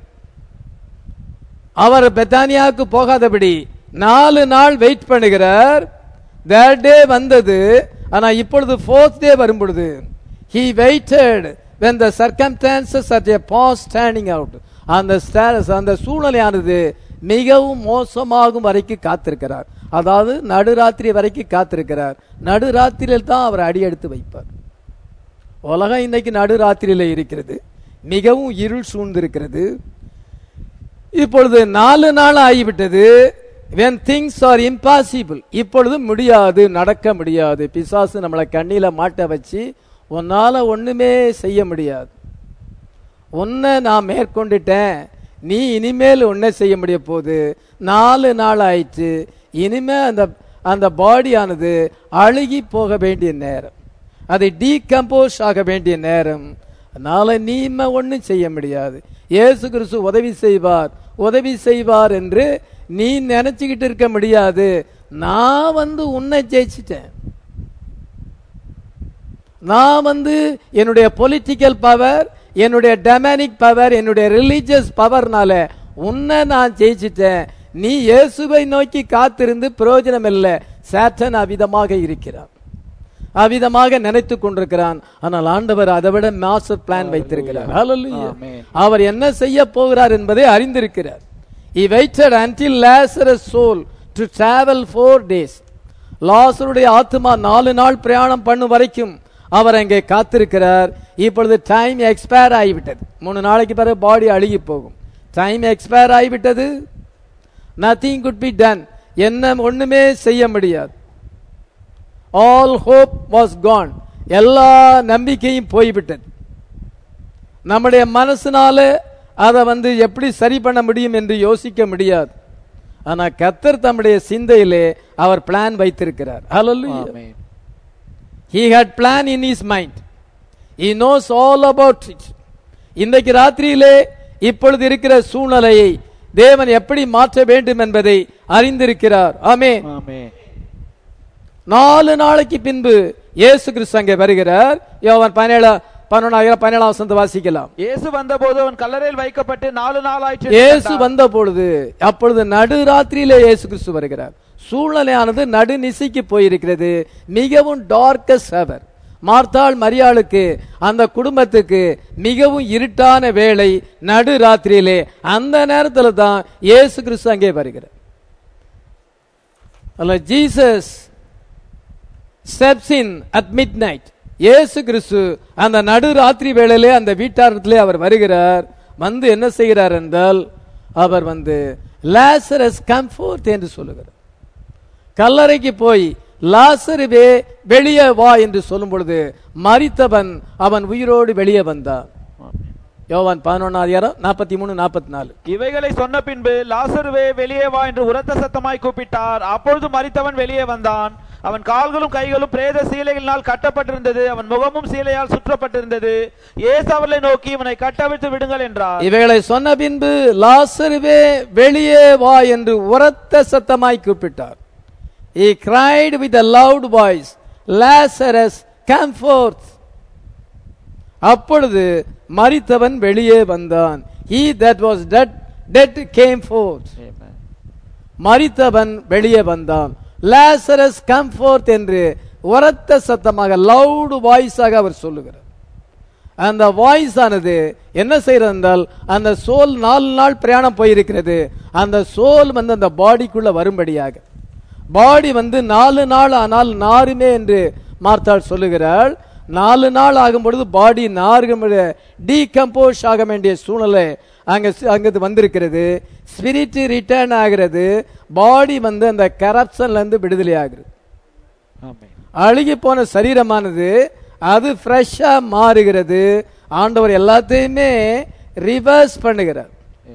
அவர் பெத்தானியாவுக்கு போகாதபடி நாலு நாள் வெயிட் பண்ணுகிறார் தேர்ட் டே வந்தது ஆனா இப்பொழுது ஃபோர்த் டே வரும் பொழுது he waited when the circumstances at a pause standing out அந்த status அந்த சூழ்நிலையானது மிகவும் மோசமாகும் வரைக்கும் காத்திருக்கிறார் அதாவது நடுராத்திரி வரைக்கும் காத்திருக்கிறார் நடுராத்திரியில் தான் அவர் அடி எடுத்து வைப்பார் உலகம் இன்னைக்கு நடுராத்திரியில இருக்கிறது மிகவும் இருள் சூழ்ந்திருக்கிறது இப்பொழுது நாலு நாள் ஆகிவிட்டது when things are impossible இப்பொழுது முடியாது நடக்க முடியாது பிசாசு நம்மளை கண்ணில மாட்ட வச்சு உன்னால ஒண்ணுமே செய்ய முடியாது உன்னை நான் மேற்கொண்டுட்டேன் நீ இனிமேல் ஒன்றை செய்ய முடிய போகுது நாலு நாள் ஆயிடுச்சு இனிமே அந்த அந்த பாடியானது அழுகி போக வேண்டிய நேரம் அது டீகம்போஸ் ஆக வேண்டிய நேரம் அதனால நீம ஒன்றும் செய்ய முடியாது இயேசு கிறிஸ்து உதவி செய்வார் உதவி செய்வார் என்று நீ நினைச்சுக்கிட்டு இருக்க முடியாது நான் வந்து உன்னை ஜெயிச்சிட்டேன் நான் வந்து என்னுடைய பொலிட்டிக்கல் பவர் என்னுடைய டெமானிக் பவர் என்னுடைய ரிலீஜியஸ் பவர்னால உன்னை நான் ஜெயிச்சிட்டேன் நீ இயேசுவை நோக்கி காத்திருந்து பிரயோஜனம் இல்லை சேட்டன் அவிதமாக இருக்கிறான் அவிதமாக நினைத்துக் கொண்டிருக்கிறான் ஆனால் ஆண்டவர் அதை விட மாஸ்டர் பிளான் வைத்திருக்கிறார் Hallelujah. Amen. அவர் என்ன செய்ய போகிறார் என்பதை அறிந்திருக்கிறார் he waited until lazarus soul to travel four days லாசருடைய ஆத்மா நாலு நாள் பிரயாணம் பண்ணும் வரைக்கும் அவர் அங்கே காத்திருக்கிறார் இப்பொழுது டைம் எக்ஸ்பயர் ஆகிவிட்டது மூணு நாளைக்கு பிறகு பாடி அழுகி போகும் டைம் எக்ஸ்பயர் ஆகிவிட்டது நத்திங் குட் பி டன் என்ன ஒண்ணுமே செய்ய முடியாது ஆல் ஹோப் வாஸ் கான் எல்லா நம்பிக்கையும் போய்விட்டது நம்முடைய மனசுனால அதை வந்து எப்படி சரி பண்ண முடியும் என்று யோசிக்க முடியாது ஆனா கத்தர் தம்முடைய சிந்தையிலே அவர் பிளான் வைத்திருக்கிறார் Hallelujah. ஆமென் he had plan in his mind he knows all about it இன்றைக்கு ராத்திரியிலே இப்பொழுது இருக்கிற சூழ்நிலையை தேவன் எப்படி மாற்ற வேண்டும் என்பதை அறிந்திருக்கிறார் ஆமே ஆமென் நாலு நாளைக்கு பின்பு இயேசு கிறிஸ்து அங்கே வருகிறார் யோவான் பதினேழா பதினொன்றாயிரம் பதினேழாம் வசந்த வாசிக்கலாம் இயேசு வந்தபோது அவன் கல்லறையில் வைக்கப்பட்டு நாலு நாள் ஆயிற்று என்று இயேசு கண்டார். வந்த பொழுது அப்பொழுது நடுராத்திரியிலே இயேசு கிறிஸ்து வருகிறார் சூழ்நிலையானது நடுநிசைக்கு போயிருக்கிறது மிகவும் டார்க்கஸ்ட் அவர் மார்த்தாள் மரியாளுக்கு அந்த குடும்பத்துக்கு மிகவும் இருட்டான வேளை நடுராத்திரியிலே அந்த நேரத்துல தான் இயேசு கிறிஸ்து அங்கே வருகிறார் அல்ல Jesus steps in at midnight இயேசு கிறிஸ்து அந்த நடுராத்திரி வேளையிலே அந்த வீட்டாரத்திலே அவர் வருகிறார் வந்து என்ன செய்கிறார் என்றால் அவர் வந்து லாசரஸ் கம்ஃபோர்ட் என்று சொல்லுகிறார் கல்லறைக்கு போய் லாசருவே வெளியே வா என்று சொல்லும் பொழுது மரித்தவன் அவன் உயிரோடு வெளியே வந்தான் ஆமென். யோவான் பதினொன்னாதிகாரம் நாற்பத்தி மூணு நாற்பத்தி நாலு இவைகளை சொன்ன பின்பு லாசருவே வெளியே வா என்று உரத்த சத்தமாய் கூப்பிட்டார் அப்பொழுது மரித்தவன் வெளியே வந்தான் அவன் கால்களும் கைகளும் பிரேத சீலைகளினால் கட்டப்பட்டிருந்தது அவன் முகமும் சீலையால் சுற்றப்பட்டிருந்தது இயேசு அவர்களை நோக்கி இவனை கட்டவிழ்த்து விடுங்கள் என்றார் இவைகளை சொன்ன பின்பு லாசருவே வெளியே வா என்று உரத்த சத்தமாய் கூப்பிட்டார் he cried with a loud voice lazarus come forth அப்பொழுது மரித்தவன் வெளியே வந்தான் he that was dead dead came forth மரித்தவன் வெளியே வந்தான் லாசரஸ் கம் forth என்று உரத்த சத்தமாக லவுடு வாய்ஸாக அவர் சொல்லுகிறார் அந்த வாய்ஸ் ஆனது என்ன செய்யறது என்றால் அந்த சோல் நாலு நாள் பிரயாணம் போயிருக்கிறது அந்த சோல் வந்து அந்த பாடிக்குள்ள வரும்படியாக பாடி வந்து நாலு நாள் ஆனால் நாருமே என்று மார்த்தாள் சொல்லுகிறாள் நாலு நாள் ஆகும் பொழுது பாடி நாறு டீகம்போஸ் ஆக வேண்டிய சூழ்நிலை அங்க அங்கு வந்திருக்கிறது ஸ்பிரிட் ரிட்டர்ன் ஆகிறது பாடி வந்து அந்த கரப்ஷன்ல இருந்து விடுதலை ஆகிறது ஆமென் அழுகி போன சரீரமானது அது ஃப்ரெஷ்ஷா மாறுகிறது ஆண்டவர் எல்லாத்தையுமே ரிவர்ஸ் பண்ணுகிறார்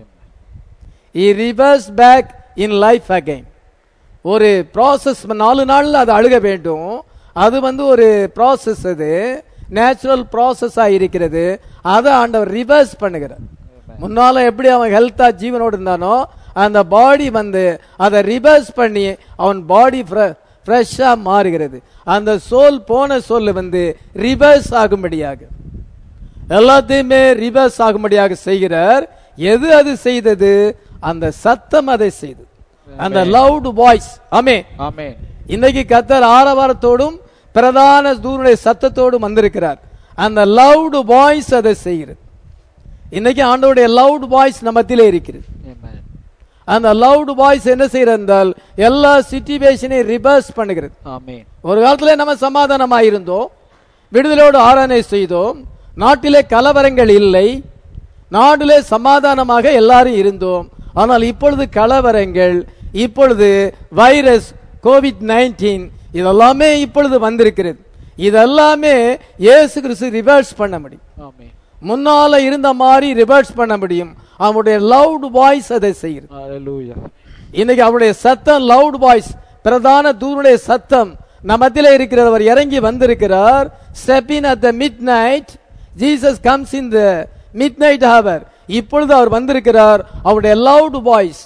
he reverse back in life again ஒரு ப்ராசஸ் நாலு நாள்ல அது அழுக வேண்டும் அது வந்து ஒரு ப்ராசஸ் அது நேச்சுரல் ப்ராசஸா இருக்கிறது அதை ஆண்டவர் ரிவர்ஸ் பண்ணுகிறார் முன்னால எப்படி அவன் ஹெல்த்தா ஜீவனோடு இருந்தானோ அந்த பாடி வந்து அதை ரிவர்ஸ் பண்ணி அவன் பாடி ஃப்ரெஷ்ஷா மாறுகிறது அந்த சோல் போன சோல் வந்து ரிவர்ஸ் ஆகும்படியாக எல்லாத்தையுமே ரிவர்ஸ் ஆகும்படியாக செய்கிறார் எது அது செய்தது அந்த சத்தம் அதை செய்தது அந்த லவுட் வாய்ஸ் ஆமே ஆமென் இன்னைக்கு கத்தர் ஆரவாரத்தோடும் பிரதான தூருடைய சத்தத்தோடும் வந்திருக்கிறார் அந்த லவுட் வாய்ஸ் அதை செய்கிறது இன்னைக்கு ஆண்டவருடைய லவுட் வாய்ஸ் நம்மத்திலே இருக்கிறது ஆமென் அந்த லவுட் வாய்ஸ் என்ன செய்யறது என்றால் எல்லா சிச்சுவேஷனையும் ரிவர்ஸ் பண்ணுகிறது ஆமென் ஒரு காலத்துல நம்ம சமாதானமாக இருந்தோம் விடுதலோடு ஆராதனை செய்தோம் நாட்டிலே கலவரங்கள் இல்லை நாட்டிலே சமாதானமாக எல்லாரும் இருந்தோம் ஆனால் இப்பொழுது கலவரங்கள் இப்பொழுது வைரஸ் கோவிட் நைன்டீன் இதெல்லாமே இப்பொழுது வந்திருக்கிறது இதெல்லாமே இயேசு கிறிஸ்து ரிவர்ஸ் பண்ண முடியும் ஆமென் முன்னால இருந்த மாதிரி ரிவர்ஸ் பண்ண முடியும் அவனுடைய லவுட் வாய்ஸ் அதை செய்கிறது ஹalleluya இன்னைக்கு அவருடைய சத்தம் லவுட் வாய்ஸ் பிரதான தூருடைய சத்தம் நம்மத்திலே இருக்கிறவர் இறங்கி வந்திருக்கிறார் stepping at the midnight Jesus comes in the midnight hour இப்பொழுது அவர் வந்திருக்கிறார் அவருடைய லவுட் வாய்ஸ்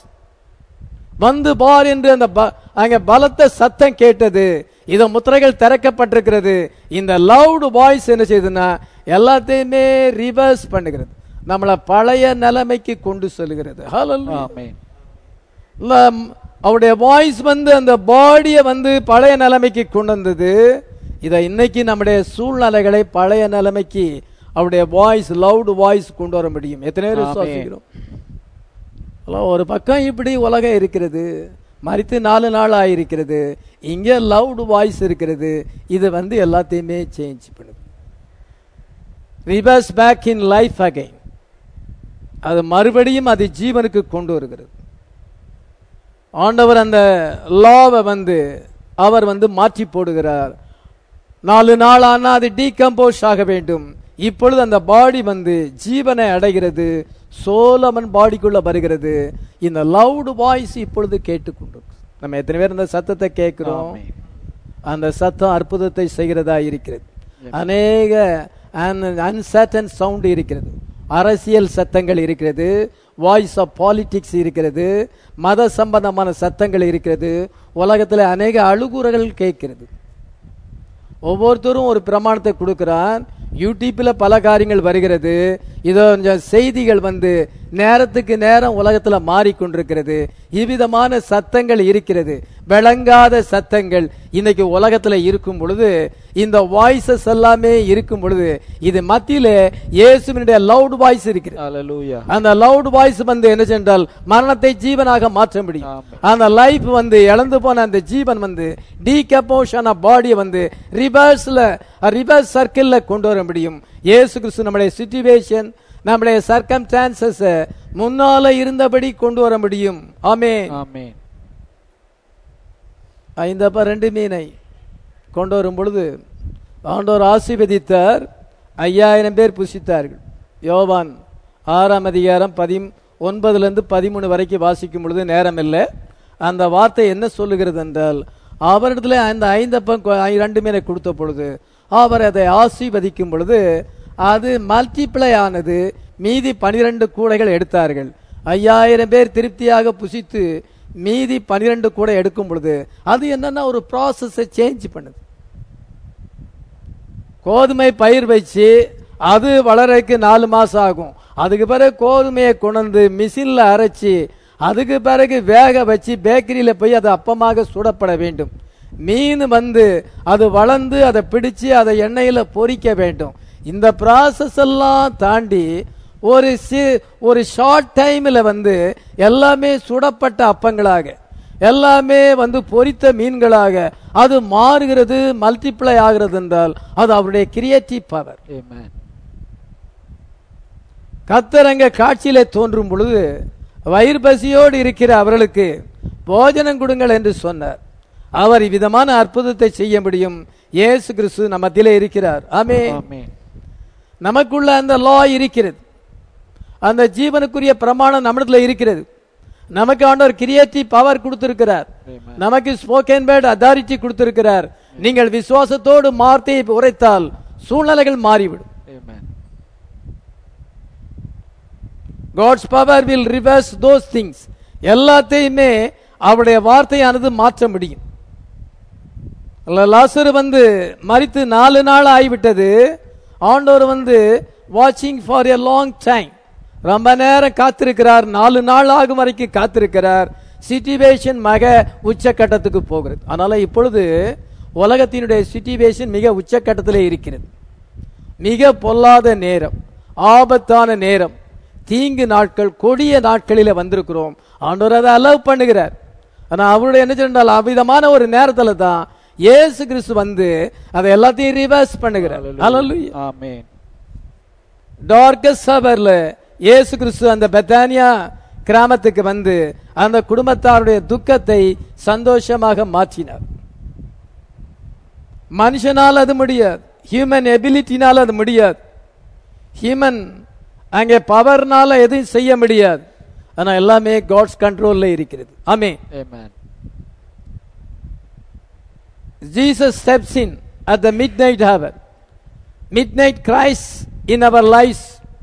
வந்து பார் என்று அந்த ப- அங்க பலத்த சத்தம் கேட்டது இத முத்திரைகள் திறக்கப்பட்டிருக்கிறது இந்த லவுட் வாய்ஸ் என்ன செய்யுதுன்னா எல்லாத்தையுமே ரிவர்ஸ் பண்ணுகிறது நம்மளை பழைய நிலைமைக்கு கொண்டு செல்கிறது ஹalleluya ஆமென் இல்ல, ம், அவருடைய வாய்ஸ் வந்து அந்த பாடியை வந்து பழைய நிலைமைக்கு கொண்டு வந்தது இதை இன்னைக்கு நம்முடைய சூழ்நிலைகளை பழைய நிலைமைக்கு அவருடைய வாய்ஸ் லவுட் வாய்ஸ் கொண்டு வர முடியும் எத்தனை பேர் ஆமென். விசுவாசிக்கிறோம் ஹலோ, ஒரு பக்கம் இப்படி உலகம் இருக்கிறது மறித்து நாலு நாள் ஆயிருக்கிறது இங்க லவுட் வாய்ஸ் இருக்கிறது இது வந்து எல்லாத்தையுமே சேஞ்ச் பண்ணுது reverse back in life again அது மறுபடியும் அது ஜீவனுக்கு கொண்டு வருகிறது ஆண்டவர் அந்த லாவை வந்து அவர் வந்து மாற்றி போடுகிறார் நாலு நாள் ஆனா அது டீகம்போஸ் ஆக வேண்டும் இப்பொழுது அந்த பாடி வந்து ஜீவனை அடைகிறது சோலமன் பாடிக்குள்ள வருகிறது இந்த லவுட் வாய்ஸ் இப்பொழுது கேட்டுக்கொண்டிருக்கு நம்ம எத்தனை பேர் இந்த சத்தத்தை கேட்கிறோம் ஆமென். அந்த சத்தம் அற்புதத்தை செய்கிறதா இருக்கிறது அநேக அன்சர்டன் சவுண்ட் இருக்கிறது அரசியல் சத்தங்கள் இருக்கிறது வாய்ஸ் ஆஃப் பாலிடிக்ஸ் இருக்கிறது மத சம்பந்தமான சத்தங்கள் இருக்கிறது உலகத்தில் அநேக அழுகுறகள் கேட்கிறது ஒவ்வொருத்தரும் ஒரு பிரமாணத்தை கொடுக்கிறான் யூடியூப்ல பல காரியங்கள் வருகிறது இதோ கொஞ்சம் செய்திகள் வந்து நேரத்துக்கு நேரம் உலகத்துல மாறிக்கொண்டிருக்கிறது இவ்விதமான சத்தங்கள் இருக்கிறது விளங்காத சத்தங்கள் இன்னைக்கு உலகத்துல இருக்கும் பொழுது இந்த வாய்ஸஸ் எல்லாமே இருக்கும் பொழுது இது மத்தியில இயேசுவினுடைய லவுட் வாய்ஸ் இருக்கிறது ஹalleluya அந்த லவுட் வாய்ஸ் வந்து என்ன சென்றால் மரணத்தை ஜீவனாக மாற்ற முடியும் ஆமென். அந்த லைஃப் வந்து இழந்து போன அந்த ஜீவன் வந்து டீகம்போஷன் பாடியை வந்து ரிவர்ஸ்ல ரிவர்ஸ் சர்க்கிள்ல கொண்டு வர முடியும் இயேசு கிறிஸ்து நம்முடைய சிச்சுவேஷன் நம்முடைய சர்க்கம்ஸ்டான்சஸ் முன்னால இருந்தபடி கொண்டு வர முடியும் ஆமே ஆமென் ஐந்தப்ப ரெண்டு மீனை கொண்டு வரும் பொழுது ஆண்டவர் ஆசீர்வதித்தார் ஐயாயிரம் பேர் புசித்தார்கள் யோவான் ஆறாம் அதிகாரம் பதி ஒன்பதுலேருந்து பதிமூணு வரைக்கும் வாசிக்கும் பொழுது நேரம் இல்லை அந்த வார்த்தை என்ன சொல்லுகிறது என்றால் அவரிடத்துல அந்த ஐந்தப்பம் கொ- ஐ- ரெண்டு மீனை கொடுத்த பொழுது அவர் அதை ஆசீர்வதிக்கும் பொழுது அது மல்டிப்ளை ஆனது மீதி பனிரெண்டு கூடைகள் எடுத்தார்கள் ஐயாயிரம் பேர் திருப்தியாக புசித்து மீதி பனிரெண்டு கூடை எடுக்கும் பொழுது அது என்னன்னா ஒரு ப்ராசஸை சேஞ்ச் பண்ணுது கோதுமை பயிர் வச்சு அது வளரக்கு நாலு மாசம் ஆகும் அதுக்கு பிறகு கோதுமையை கொண்டு மிஷின்ல அரைச்சி அதுக்கு பிறகு வேக வச்சு பேக்கரியில போய் அது அப்பமாக சுடப்பட வேண்டும் மீன் வந்து அது வளர்ந்து அதை பிடிச்சு அதை எண்ணெயில பொரிக்க வேண்டும் இந்த ப்ராசஸ் எல்லாம் தாண்டி ஒரு சி ஒரு ஷார்ட் டைம்ல வந்து எல்லாமே சுடப்பட்ட அப்பங்களாக எல்லாமே வந்து பொரித்த மீன்களாக அது மாறுகிறது மல்டிப்ளை ஆகிறது என்றால் அது அவருடைய கிரியேட்டிவ் பவர் Amen. கத்தரங்க காட்சியிலே தோன்றும் பொழுது வயிறு பசியோடு இருக்கிற அவர்களுக்கு போஜனம் கொடுங்கள் என்று சொன்னார் அவர் இவ்விதமான அற்புதத்தை செய்ய முடியும் இயேசு கிறிஸ்து நம்ம மத்தியிலே இருக்கிறார் ஆமே Amen. நமக்குள்ள அந்த லா இருக்கிறது அந்த ஜீவனுக்குரிய பிரமாணம் நம்மிடத்துல இருக்கிறது நமக்கு ஆண்டவர் கிரியேட்டிவ் பவர் கொடுத்திருக்கிறார் Amen. நமக்கு ஸ்போக்கன் வேர்ட் அத்தாரிட்டி கொடுத்திருக்கிறார் நீங்கள் விசுவாசத்தோடு வார்த்தையை உரைத்தால் சூழ்நிலைகள் மாறிவிடும் Amen. God's power will reverse those things எல்லாத்தையுமே அவருடைய வார்த்தையானது மாற்ற முடியும் அல்ல, லாசரு வந்து மரித்து நாலு நாள் ஆகிவிட்டது ஆண்டவர் வந்து வாட்சிங் ஃபார் எ லாங் டைம் ரொம்ப நேரம் காத்திருக்கிறார் நாலு நாள் ஆகும் வரைக்கும் காத்திருக்கிறார் சிச்சுவேஷன் மக உச்சக்கட்டத்துக்கு போகிறது அதனால இப்பொழுது உலகத்தினுடைய சிச்சுவேஷன் மிக உச்சக்கட்டத்திலே இருக்கிறது மிக பொல்லாத நேரம் ஆபத்தான நேரம் தீங்கு நாட்கள் கொடிய நாட்களில வந்திருக்கிறோம் ஆண்டவர் அதை அலவ் பண்ணுகிறார் ஆனா அவருடைய என்ன சொன்னால் அவ்விதமான ஒரு நேரத்துல தான் இயேசு கிறிஸ்து வந்து அதை எல்லாத்தையும் ரிவர்ஸ் பண்ணுகிறார் Hallelujah. Amen. டார்கஸ் ஹவர்ல இயேசு கிறிஸ்து அந்த பெத்தானியா கிராமத்துக்கு வந்து அந்த குடும்பத்தாருடைய துக்கத்தை சந்தோஷமாக மாற்றினார் மனுஷனால் அது முடியாது ஹியூமன் எபிலிட்டினால் அது முடியாது ஹியூமன் அங்கே பவர்னால எதுவும் செய்ய முடியாது ஆனா எல்லாமே காட்ஸ் கண்ட்ரோல்ல இருக்கிறது ஆமே Amen. Jesus steps in at the midnight hour. Midnight cries in our lives.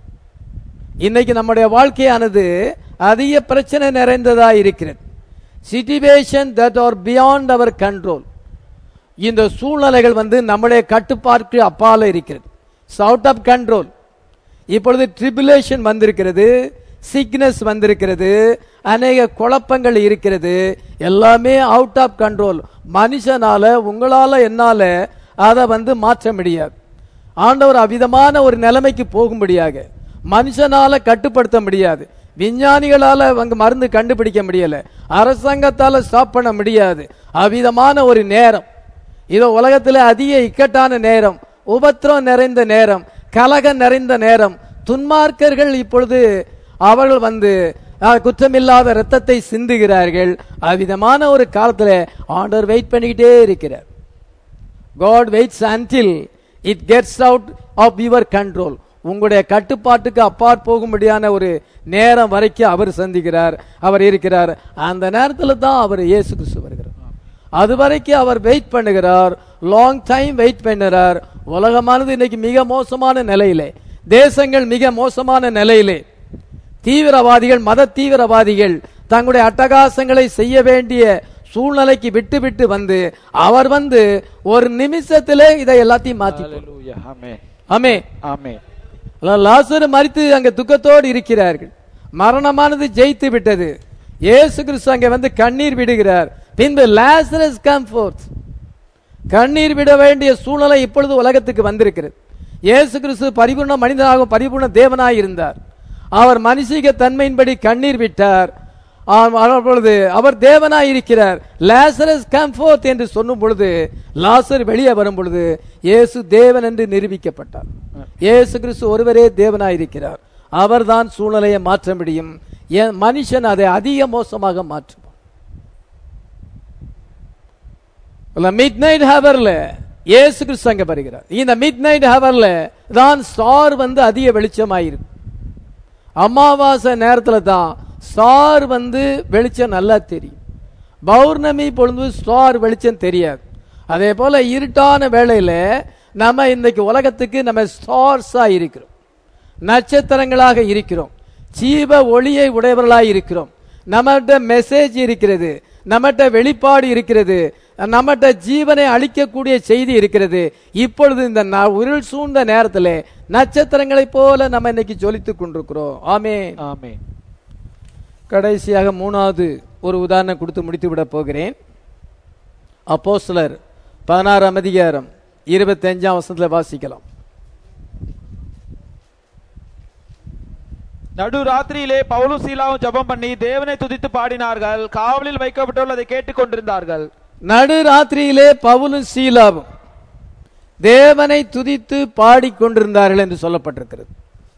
இன்னைக்கு நம்முடைய வாழ்க்கையானது அதிக பிரச்சனை நிறைந்ததா இருக்கிறது situation that are beyond our control இந்த சூழ்நிலைகள் வந்து நம்முடைய கட்டுப்பாட்டுக்கு அப்பால இருக்கிறது அவுட் ஆஃப் கண்ட்ரோல் இப்பொழுது ட்ரிபுலேஷன் வந்திருக்கிறது சிக்னஸ் வந்திருக்கிறது அநேக குழப்பங்கள் இருக்கிறது எல்லாமே அவுட் ஆஃப் கண்ட்ரோல் மனுஷனால உங்களால என்னால அதை வந்து மாற்ற முடியாது ஆண்டவர் அவ்விதமான ஒரு நிலைமைக்கு போகும்படியாக மனுஷனால கட்டுப்படுத்த முடியாது விஞ்ஞானிகளால அங்க மருந்து கண்டுபிடிக்க முடியல அரசாங்கத்தால ஸ்டாப் பண்ண முடியாது அவ்விதமான ஒரு நேரம் இதோ உலகத்துல அதிக இக்கட்டான நேரம் உபத்திரம் நிறைந்த நேரம் கலகம் நிறைந்த நேரம் துன்மார்க்கர்கள் இப்பொழுது அவர்கள் வந்து அஹ், குற்றமில்லாத இரத்தத்தை சிந்துகிறார்கள் அவ்விதமான ஒரு காலத்துல ஆண்டவர் வெயிட் பண்ணிக்கிட்டே இருக்கிறார் God waits until it gets out of your control உங்களுடைய கட்டுப்பாட்டுக்கு அப்பாற் போகும்படியான ஒரு நேரம் வரைக்கும் அவர் சந்திக்கிறார் அவர் இருக்கிறார் அந்த நேரத்துல தான் அவர் இயேசு கிறிஸ்து வருகிறார் அது வரைக்கும் அவர் வெயிட் பண்ணுகிறார் லாங் டைம் வெயிட் பண்ணுகிறார் உலகமானது இன்னைக்கு மிக மோசமான நிலையிலே தேசங்கள் மிக மோசமான நிலையிலே தீவிரவாதிகள் மத தீவிரவாதிகள் தங்களுடைய அட்டகாசங்களை செய்ய வேண்டிய சூழ்நிலைக்கு விட்டு விட்டு வந்து அவர் வந்து ஒரு நிமிஷத்திலே இதை எல்லாத்தையும் மாத்தி போடுறார். Hallelujah. Amen. ஆமே Amen. லாசரு மறித்து அங்க துக்கத்தோடு இருக்கிறார்கள் மரணமானது ஜெயித்து விட்டது இயேசு கிறிஸ்து அங்க வந்து கண்ணீர் விடுகிறார் பின்பு லாசரஸ் கம் forth கண்ணீர் விட வேண்டிய சூழ்நிலை இப்பொழுது உலகத்துக்கு வந்திருக்கிறது இயேசு கிறிஸ்து பரிபூர்ண மனிதனாகவும் பரிபூர்ண தேவனாய் இருந்தார் அவர் மனுஷிக தன்மையின்படி கண்ணீர் விட்டார் ஆம், அப்பொழுது அவர் தேவனாய் இருக்கிறார் லாசரஸ் கம் forth என்று சொல்லும் பொழுது லாசர் வெளியே வரும் பொழுது இயேசு தேவன் என்று நிரூபிக்கப்பட்டார் இயேசு கிறிஸ்து ஒருவரே தேவனாய் இருக்கிறார் அவர்தான் சூழ்நிலையை மாற்ற முடியும் என் மனுஷன் அதை அதிக மோசமாக மாற்றுவான் மிட் நைட் ஹவர்ல இயேசு கிறிஸ்து அங்க வருகிறார் இந்த மிட் நைட் ஹவர்ல தான் ஸ்டார் வந்து அதிக வெளிச்சமாயிருக்கு அமாவாசை நேரத்துல தான் ஸ்டார் வந்து வெளிச்சம் நல்லா தெரியும் பௌர்ணமி பொழுது ஸ்டார் வெளிச்சம் தெரியாது அதே போல இருட்டான வேளையில நம்ம இன்னைக்கு உலகத்துக்கு நம்ம ஸ்டார்ஸா இருக்கிறோம் நட்சத்திரங்களாக இருக்கிறோம் ஜீவ ஒளியை உடையவர்களாய் இருக்கிறோம் நம்மகிட்ட மெசேஜ் இருக்கிறது நம்மகிட்ட வெளிப்பாடு இருக்கிறது நம்மகிட்ட ஜீவனை அளிக்கக்கூடிய செய்தி இருக்கிறது இப்பொழுது இந்த ந- இருள் சூழ்ந்த நேரத்தில் நட்சத்திரங்களைப் போல நம்ம இன்னைக்கு ஜொலித்துக் கொண்டிருக்கிறோம் ஆமே Amen. கடைசியாக மூணாவது ஒரு உதாரணம் கொடுத்து முடித்து விட போகிறேன் அப்போஸ்தலர் பதினாறாம் அதிகாரம் இருபத்தஞ்சாம் வசனத்தில் வாசிக்கலாம் நடு ராத்திரியிலே பவுலும் சீலாவும் ஜெபம் பண்ணி தேவனை துதித்து பாடினார்கள் காவலில் வைக்கப்பட்டவர்கள் அதை கேட்டுக் கொண்டிருந்தார்கள் நடு ராத்திரியிலே பவுலும் சீலாவும் தேவனை துதித்து பாடிக்கொண்டிருந்தார்கள் என்று சொல்லப்பட்டிருக்கிறது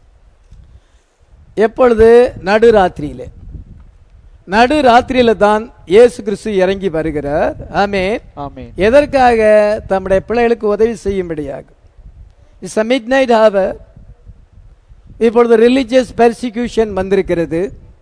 எப்பொழுது நடு ராத்திரியிலே நடு ராத்திரியில தான் இயேசு கிறிஸ்து இறங்கி வருகிறார் ஆமே ஆமென் எதற்காக தம்முடைய பிள்ளைகளுக்கு உதவி செய்யும்படியாக it's a midnight hour இப்பொழுது ரிலிஜியஸ் பெர்சிக்யூஷன் வந்திருக்கிறது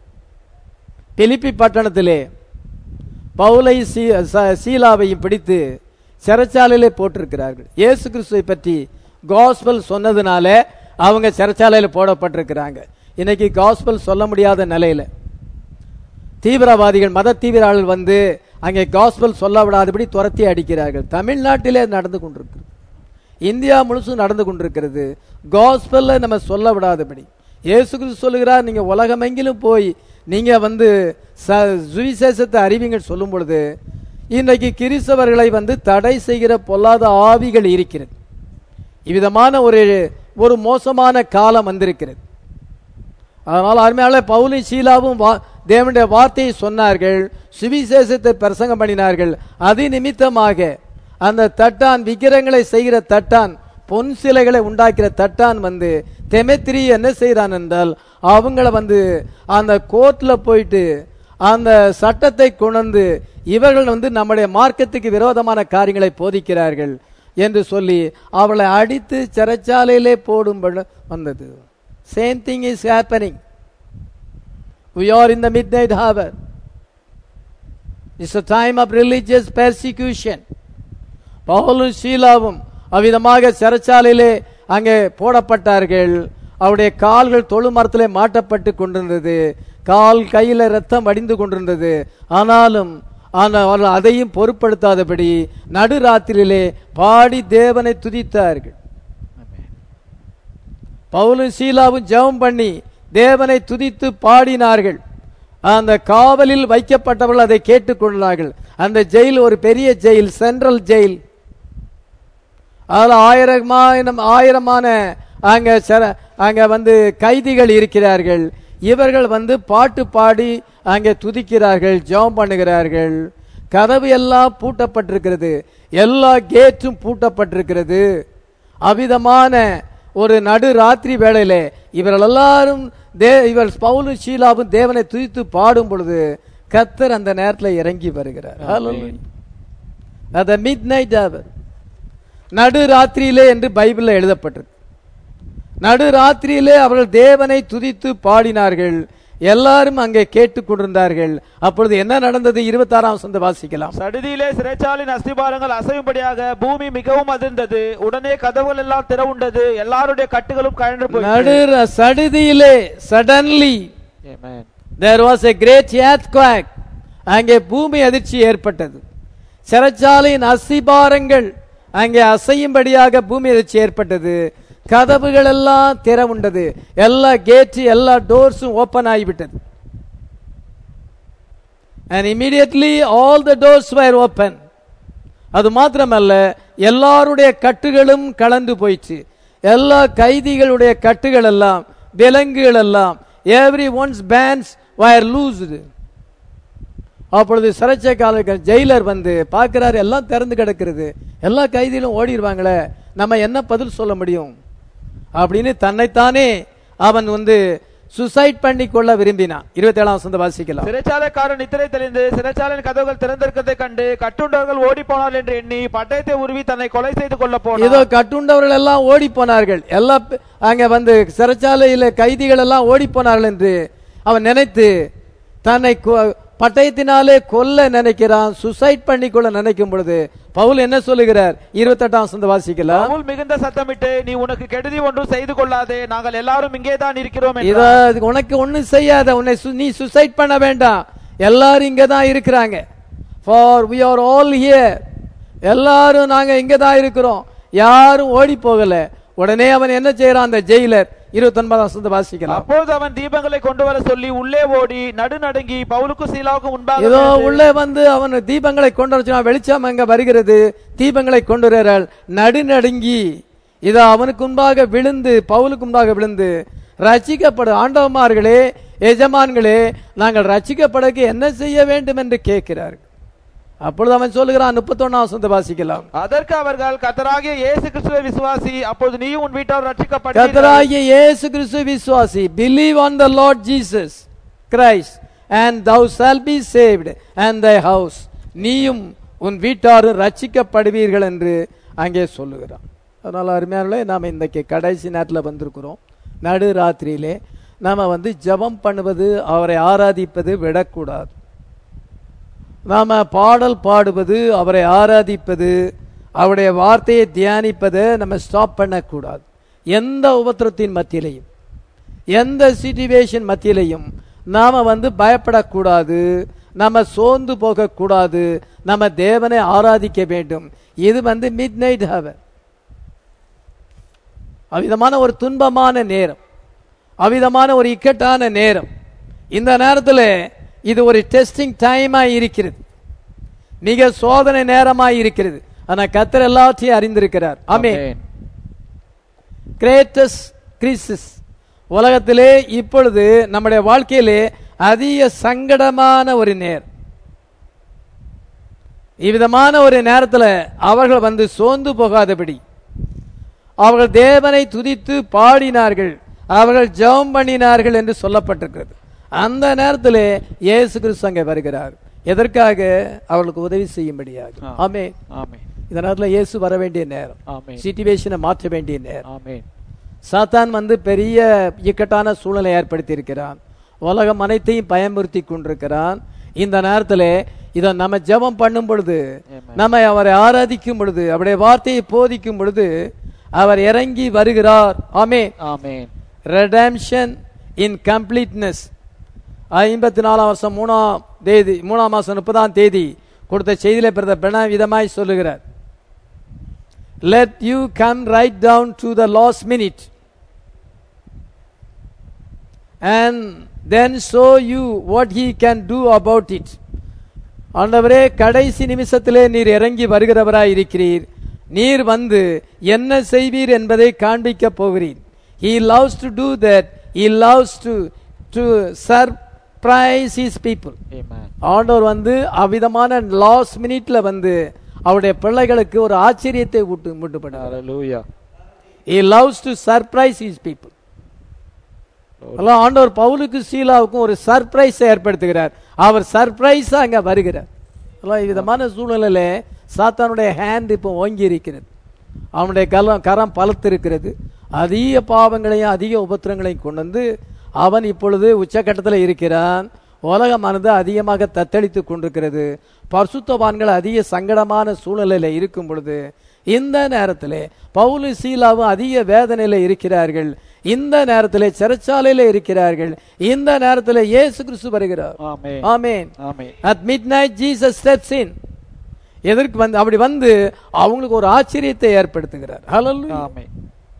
பிலிப்பி பட்டணத்திலே பவுலை சீ ச- சீலாவையும் பிடித்து சிறைச்சாலையிலே போட்டிருக்கிறார்கள் இயேசு கிறிஸ்துவை பற்றி காஸ்பல் சொன்னதுனால அவங்க சிறைச்சாலையில் போடப்பட்டிருக்கிறாங்க இன்னைக்கு காஸ்பல் சொல்ல முடியாத நிலையில தீவிரவாதிகள் மத தீவிரவாதிகள் வந்து அங்கே காஸ்பல் சொல்ல விடாதபடி துரத்தி அடிக்கிறார்கள் தமிழ்நாட்டிலே அது நடந்து கொண்டிருக்கிறது இந்தியா முழுசும் நடந்து கொண்டிருக்கிறது காஸ்பல்ல நம்ம சொல்ல விடாதபடி இயேசு கிறிஸ்து சொல்லுகிறார் நீங்க உலகமெங்கிலும் போய் நீங்க வந்து ச- சுவிசேஷத்தை அறிவிங்கள் சொல்லும் பொழுது இன்றைக்கு கிறிஸ்தவர்களை வந்து தடை செய்கிற பொல்லாத ஆவிகள் இருக்கிறது இவ்விதமான ஒரு ஒரு மோசமான காலம் வந்திருக்கிறது அதனால் அருமையாள பவுலி சீலாவும் வா தேவனுடைய வார்த்தையை சொன்னார்கள் சுவிசேஷத்தை பிரசங்கம் பண்ணினார்கள் அது நிமித்தமாக அந்த தட்டான் விக்கிரங்களை செய்கிற தட்டான் பொன் சிலைகளை உண்டாக்கிற தட்டான் வந்து தெமெத்திரி என்ன செய்கிறான் என்றால் அவங்கள வந்து அந்த கோர்ட்ல போயிட்டு அந்த சட்டத்தை கொண்டு இவர்கள் வந்து நம்முடைய மார்க்கத்துக்கு விரோதமான காரியங்களை போதிக்கிறார்கள் என்று சொல்லி அவளை அடித்து சிறைச்சாலையிலே போடும்படி வந்தது same thing is happening we are in the midnight hour it's a time of religious persecution பவுலும் ஷீலாவும் அவ்விதமாக சிறைச்சாலையிலே அங்கே போடப்பட்டார்கள் அவருடைய கால்கள் தொழு மரத்திலே மாட்டப்பட்டு கொண்டிருந்தது கால் கையில ரத்தம் வடிந்து கொண்டிருந்தது ஆனாலும் ஆனால் அவர்கள் அதையும் பொருட்படுத்தாதபடி நடுராத்திரியிலே பாடி தேவனை துதித்தார்கள் பவுலும் சீலாவும் ஜெபம் பண்ணி தேவனை துதித்து பாடினார்கள் அந்த காவலில் வைக்கப்பட்டவர்கள் அதை கேட்டுக்கொண்டார்கள் அந்த ஜெயில் ஒரு பெரிய ஜெயில் சென்ட்ரல் ஜெயில் அதில் ஆயிரமான ஆயிரமான அங்க சிற- அங்க வந்து கைதிகள் இருக்கிறார்கள் இவர்கள் வந்து பாட்டு பாடி அங்கே துதிக்கிறார்கள் ஜெபம் பண்ணுகிறார்கள் கதவு எல்லாம் பூட்டப்பட்டிருக்கிறது எல்லா கேட்டும் பூட்டப்பட்டிருக்கிறது அவிதமான ஒரு நடு ராத்திரி வேளையிலே இவர்கள் எல்லாரும் தே இவர் பவுலும் ஷீலாவும் தேவனை துதித்து பாடும் பொழுது கத்தர் அந்த நேரத்தில் இறங்கி வருகிறார் அந்த மிட் நைட் அவர் நடு ராத்திரியிலே என்று பைபிளில் எழுதப்பட்டிருக்கு நடு ராத்திரியிலே அவர்கள் தேவனை துதித்து பாடினார்கள் எல்லாரும் அங்கே கேட்டுக் கொண்டிருந்தார்கள் அப்பொழுது என்ன நடந்தது இருபத்தாறாம் வசந்த வாசிக்கலாம் சடுதியிலே சிறைச்சாலின் அஸ்திபாரங்கள் அசையும்படியாக பூமி மிகவும் அதிர்ந்தது உடனே கதவுகள் எல்லாம் திறவுண்டது எல்லாருடைய கட்டுகளும் கழன்று நடு போயிற்று ர- சடுதியிலே suddenly Amen. There was a great earthquake அங்கே பூமி அதிர்ச்சி ஏற்பட்டது சிறைச்சாலையின் அசிபாரங்கள் அங்கே அசையும்படியாக பூமி அதிர்ச்சி ஏற்பட்டது கதவுகள் எல்லாம் திறவுண்டது எல்லா கேட்டு எல்லா டோர்ஸும் ஓபன் ஆகிவிட்டது and immediately all the doors were open அது மாத்திரமல்ல எல்லாருடைய கட்டுகளும் கலந்து போயிடுச்சு எல்லா கைதிகளுடைய கட்டுகள் எல்லாம் விலங்குகள் எல்லாம் every one's bands were loosed அப்பொழுது சிறைச்சை கால ஜெயிலர் வந்து பார்க்கிறாரு எல்லாம் திறந்து கிடக்கிறது எல்லா கைதிகளும் ஓடிடுவாங்களே நம்ம என்ன பதில் சொல்ல முடியும் அப்படின்னு தன்னைத்தானே அவன் வந்து சுசைட் பண்ணி கொள்ள விரும்பினான் இருபத்தி ஏழாம் வசந்த வாசிக்கலாம் சிறைச்சாலைக்காரன் நித்திரை தெளிந்து சிறைச்சாலையின் கதவுகள் திறந்திருக்கிறதை கண்டு கட்டுண்டவர்கள் ஓடி போனார்கள் என்று எண்ணி பட்டயத்தை உருவி தன்னை கொலை செய்து கொள்ள ஏதோ போனார் கட்டுண்டவர்கள் எல்லாம் ஓடி போனார்கள் எல்லா பே- அங்க வந்து சிறைச்சாலையில கைதிகள் எல்லாம் ஓடி போனார்கள் என்று அவன் நினைத்து தன்னை கொ- பட்டயத்தினாலே கொல்ல நினைக்கிறான் சுசைட் பண்ணிக்கொள்ள நினைக்கும் பொழுது பவுல் என்ன சொல்லுகிறார் இருபத்தெட்டாம் வசந்த வாசிக்கலாம் பவுல் மிகுந்த சத்தமிட்டு நீ உனக்கு கெடுதி ஒன்றும் செய்து கொள்ளாதே நாங்கள் எல்லாரும் இங்கே தான் இருக்கிறோம் இத என்றார். உனக்கு ஒண்ணும் செய்யாத உன்னை சு- நீ சுசைட் பண்ண வேண்டாம் எல்லாரும் இங்க தான் இருக்கிறாங்க for we are all here எல்லாரும் நாங்க இங்க தான் இருக்கிறோம் யாரும் ஓடி போகல உடனே அவன் என்ன செய்யறான் அந்த ஜெயிலர் இருபத்தி ஒன்பதாம் வசந்த வாசிக்கலாம் அப்பொழுது அவன் தீபங்களை கொண்டு வர சொல்லி உள்ளே ஓடி நடுநடுங்கி பவுலுக்கும் சீலாவுக்கும் முன்பாக ஏதோ நின்று, உள்ளே வந்து அவன் தீபங்களை கொண்டு வச்சுனா வெளிச்சம் அங்க வருகிறது தீபங்களை கொண்டு வருகிறாள் நடுநடுங்கி இதோ அவனுக்கு முன்பாக விழுந்து பவுலுக்கு முன்பாக விழுந்து ரட்சிக்கப்பட ஆண்டவமார்களே எஜமான்களே நாங்கள் ரட்சிக்கப்படக்கு என்ன செய்ய வேண்டும் என்று கேட்கிறார்கள் அப்பொழுது அவன் சொல்லுகிறான் முப்பத்தொன்னாம் வசனத்தை வாசிக்கலாம் அதற்கு அவர்கள் கத்தராகிய இயேசு கிறிஸ்துவை விசுவாசி அப்பொழுது நீயும் உன் வீட்டார் ரட்சிக்கப்படுவீர்கள் கர்த்தராகிய இயேசு கிறிஸ்து விசுவாசி believe on the Lord Jesus Christ and thou shalt be saved and thy house நீயும் உன் வீட்டாரும் ரட்சிக்கப்படுவீர்கள் என்று அங்கே சொல்லுகிறான் அதனால அருமையானே நாம் இன்றைக்கு கடைசி நேரத்தில் வந்திருக்கிறோம் நடு ராத்திரியிலே நாம வந்து ஜெபம் பண்ணுவது அவரை ஆராதிப்பது விடக்கூடாது நாம பாடல் பாடுவது அவரை ஆராதிப்பது அவருடைய வார்த்தையை தியானிப்பதை நம்ம ஸ்டாப் பண்ணக்கூடாது எந்த உபத்திரத்தின் மத்தியிலையும் எந்த சிச்சுவேஷன் மத்தியிலையும் நாம வந்து பயப்படக்கூடாது நம்ம சோர்ந்து போகக்கூடாது நம்ம தேவனை ஆராதிக்க வேண்டும் இது வந்து மிட் நைட் ஹவர் அவ்விதமான ஒரு துன்பமான நேரம் அவ்விதமான ஒரு இக்கட்டான நேரம் இந்த நேரத்தில் இது ஒரு டெஸ்டிங் டைமா இருக்கிறது மிக சோதனை நேரமா இருக்கிறது ஆனா கத்தர் எல்லாத்தையும் அறிந்திருக்கிறார் ஆமே கிரேட்டஸ்ட் கிறிஸ்டஸ் உலகத்திலே இப்பொழுது நம்முடைய வாழ்க்கையிலே அதிக சங்கடமான ஒரு நேரம் இவ்விதமான ஒரு நேரத்தில் அவர்கள் வந்து சோர்ந்து போகாதபடி அவர்கள் தேவனை துதித்து பாடினார்கள் அவர்கள் ஜெபம் பண்ணினார்கள் என்று சொல்லப்பட்டிருக்கிறது அந்த நேரத்தில் இயேசு கிறிஸ்து அங்கே வருகிறார் எதற்காக அவர்களுக்கு உதவி செய்யும்படியாக ஆ. ஆமே ஆமென் இந்த நேரத்தில் இயேசு வர வேண்டிய நேரம் ஆமென் சிச்சுவேஷனை மாற்ற வேண்டிய நேரம் ஆமென் சாத்தான் வந்து பெரிய இக்கட்டான சூழலை ஏற்படுத்தி இருக்கிறான் உலகம் அனைத்தையும் பயமுறுத்தி கொண்டிருக்கிறான் இந்த நேரத்தில் இதை நம்ம ஜெபம் பண்ணும் பொழுது Amen. நம்ம அவரை ஆராதிக்கும் பொழுது அவருடைய வார்த்தையை போதிக்கும் பொழுது அவர் இறங்கி வருகிறார் ஆமே ஆமென் ரெடம்ஷன் இன் கம்ப்ளீட்னஸ் ஐம்பத்தி நாலாம் வருஷம் மூணாம் தேதி மூணாம் மாசம் முப்பதாம் தேதி கொடுத்த செய்தியில பிறந்த பிரண விதமாய் சொல்லுகிறார் let you come right down to the last minute and then show you what he can do about it ஆண்டவரே கடைசி நிமிஷத்திலே நீர் இறங்கி வருகிறவராய் இருக்கிறீர் நீர் வந்து என்ன செய்வீர் என்பதை காண்பிக்க போகிறீர் he loves to do that he loves to to surprise his people ஆமென் ஆண்டவர் வந்து அவ்விதமான லாஸ்ட் மினிட்ல வந்து அவருடைய பிள்ளைகளுக்கு ஒரு ஆச்சரியத்தை விட்டு முட்டுப்பட்டார் ஹalleluya he loves to surprise his people அதெல்லாம் ஆண்டவர் பவுலுக்கு சீலாவுக்கும் ஒரு சர்ப்ரைஸ் ஏற்படுத்துகிறார் அவர் சர்ப்ரைஸா அங்க வருகிறார் அதெல்லாம் விதமான சூழ்நிலையில சாத்தானுடைய ஹேண்ட் இப்போ ஓங்கி இருக்கிறது அவனுடைய கலம் கரம் பலத்து இருக்கிறது அதிக பாவங்களையும் அதிக உபத்திரங்களையும் கொண்டு வந்து அவன் இப்பொழுது உச்சக்கட்டத்தில் இருக்கிறான் உலகமானது அதிகமாக தத்தளித்து கொண்டிருக்கிறது பரிசுத்தவான்கள் அதிக சங்கடமான சூழ்நிலையில இருக்கும் பொழுது இந்த நேரத்திலே பவுலு சீலாவும் அதிக வேதனையில இருக்கிறார்கள் இந்த நேரத்திலே சிறைச்சாலையில இருக்கிறார்கள் இந்த நேரத்திலே இயேசு கிறிஸ்து வருகிறார் ஆமென் ஆமென் ஆமென் at midnight Jesus steps in எதற்கு வந்து அப்படி வந்து அவங்களுக்கு ஒரு ஆச்சரியத்தை ஏற்படுத்துகிறார் ஹalleluya ஆமென்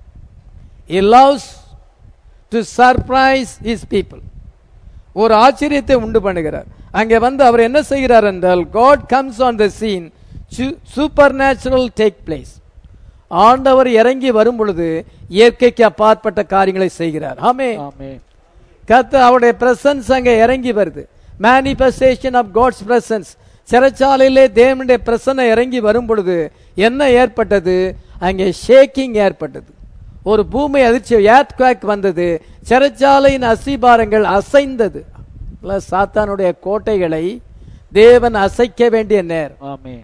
he loves to surprise his people ஒரு ஆச்சரியத்தை உண்டு பண்ணுகிறார் அங்கே வந்து அவர் என்ன செய்கிறார் என்றால் God comes on the scene supernatural take place ஆண்டவர் இறங்கி வரும் பொழுது இயற்கைக்கு அப்பாற்பட்ட காரியங்களை செய்கிறார் ஆமே ஆமென் கத்த அவருடைய பிரசன்ஸ் அங்கே இறங்கி வருது மேனிபெஸ்டேஷன் ஆஃப் காட்ஸ் பிரசன்ஸ் சிறைச்சாலையிலே தேவனுடைய பிரசன்னை இறங்கி வரும் பொழுது என்ன ஏற்பட்டது அங்கே ஷேக்கிங் ஏற்பட்டது ஒரு பூமி அதிர்ச்சி ஏர்த்குவாக் வந்தது சிறைச்சாலையின் அசிபாரங்கள் அசைந்தது இல்ல, சாத்தானுடைய கோட்டைகளை தேவன் அசைக்க வேண்டிய நேரம் ஆமென்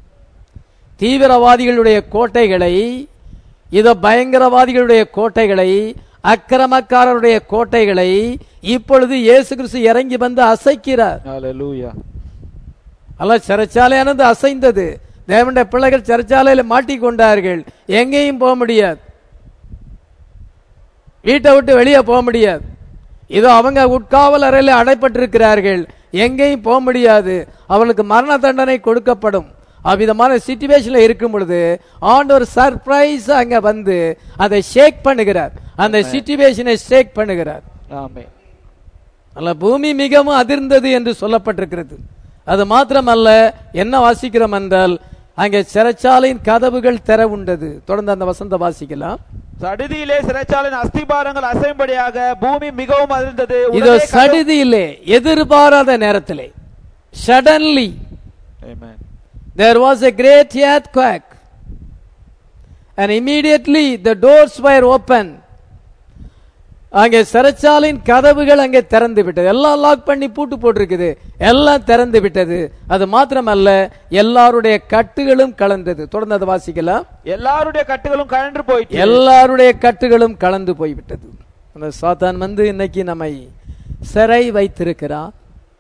தீவிரவாதிகளுடைய கோட்டைகளை இதோ பயங்கரவாதிகளுடைய கோட்டைகளை அக்கிரமக்காரருடைய கோட்டைகளை இப்பொழுது இயேசு கிறிஸ்து இறங்கி வந்து அசைக்கிறார் ஹalleluya அல்ல சிறைச்சாலையானது அசைந்தது தேவனுடைய பிள்ளைகள் சிறைச்சாலையில மாட்டிக்கொண்டார்கள் எங்கேயும் போக முடியாது வீட்டை விட்டு வெளியே போக முடியாது இதோ அவங்க உட்காவல் அறையில் அடைப்பட்டிருக்கிறார்கள் எங்கேயும் போக முடியாது அவளுக்கு மரண தண்டனை கொடுக்கப்படும் அவ்விதமான சிச்சுவேஷன்ல இருக்கும் பொழுது ஆண்டவர் சர்ப்ரைஸ் அங்க வந்து அதை ஷேக் பண்ணுகிறார் அந்த சிச்சுவேஷனை ஷேக் பண்ணுகிறார் ஆமென் அல்ல பூமி மிகவும் அதிர்ந்தது என்று சொல்லப்பட்டிருக்கிறது அது மாத்திரமல்ல என்ன வாசிக்கிறோம் என்றால் அங்கே சிறைச்சாலையின் கதவுகள் திற உண்டது தொடர்ந்து அந்த வசந்த வாசிக்கலாம் சடுதியிலே சிறைச்சாலின் அஸ்திபாரங்கள் அசையும்படியாக பூமி மிகவும் அதிர்ந்தது இதோ உடனே கதவு- சடிதியிலே எதிர்பாராத நேரத்திலே suddenly Amen. there was a great earthquake and immediately the doors were open அங்கே சிறைச்சாலையின் கதவுகள் அங்கே திறந்து விட்டது எல்லாம் லாக் பண்ணி பூட்டு போட்டிருக்குது எல்லாம் திறந்து விட்டது அது மாத்திரமல்ல எல்லாருடைய கட்டுகளும் கலந்தது தொடர்ந்து அதை வாசிக்கலாம் எல்லாருடைய கட்டுகளும் கழன்று போயிற்று எல்லாருடைய கட்டுகளும் கலந்து போய்விட்டது அந்த சாத்தான் வந்து இன்னைக்கு நம்மை சிறை வைத்திருக்கிறான்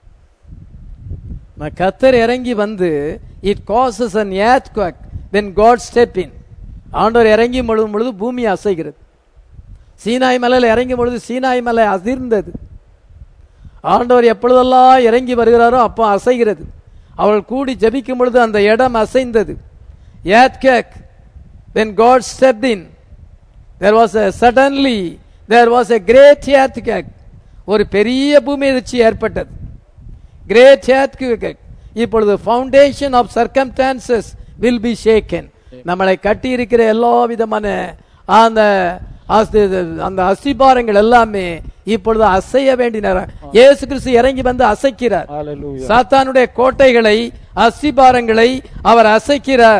நம்ம கத்தர் இறங்கி வந்து it causes an earthquake when god step in ஆண்டவர் இறங்கி முழுதும் பொழுது பூமி அசைகிறது சீனாய் மலையில் இறங்கும் பொழுது சீனாய் மலை அதிர்ந்தது ஆண்டவர் எப்பொழுதெல்லாம் இறங்கி வருகிறாரோ அப்போ அசைகிறது அவள் கூடி ஜெபிக்கும் பொழுது அந்த இடம் அசைந்தது earthquake when god stepped in there was a suddenly there was a great earthquake ஒரு பெரிய பூமி அதிர்ச்சி ஏற்பட்டது கிரேட் earthquake இப்பொழுது foundation of circumstances will be shaken நம்மளை கட்டி இருக்கிற எல்லா விதமான அந்த அஸ்தி- அந்த அஸ்திபாரங்கள் எல்லாமே இப்பொழுது அசைய வேண்டிய நேரம் இயேசு கிறிஸ்து இறங்கி வந்து அசைக்கிறார் Hallelujah. சாத்தானுடைய கோட்டைகளை அஸ்திபாரங்களை அவர் அசைக்கிறார்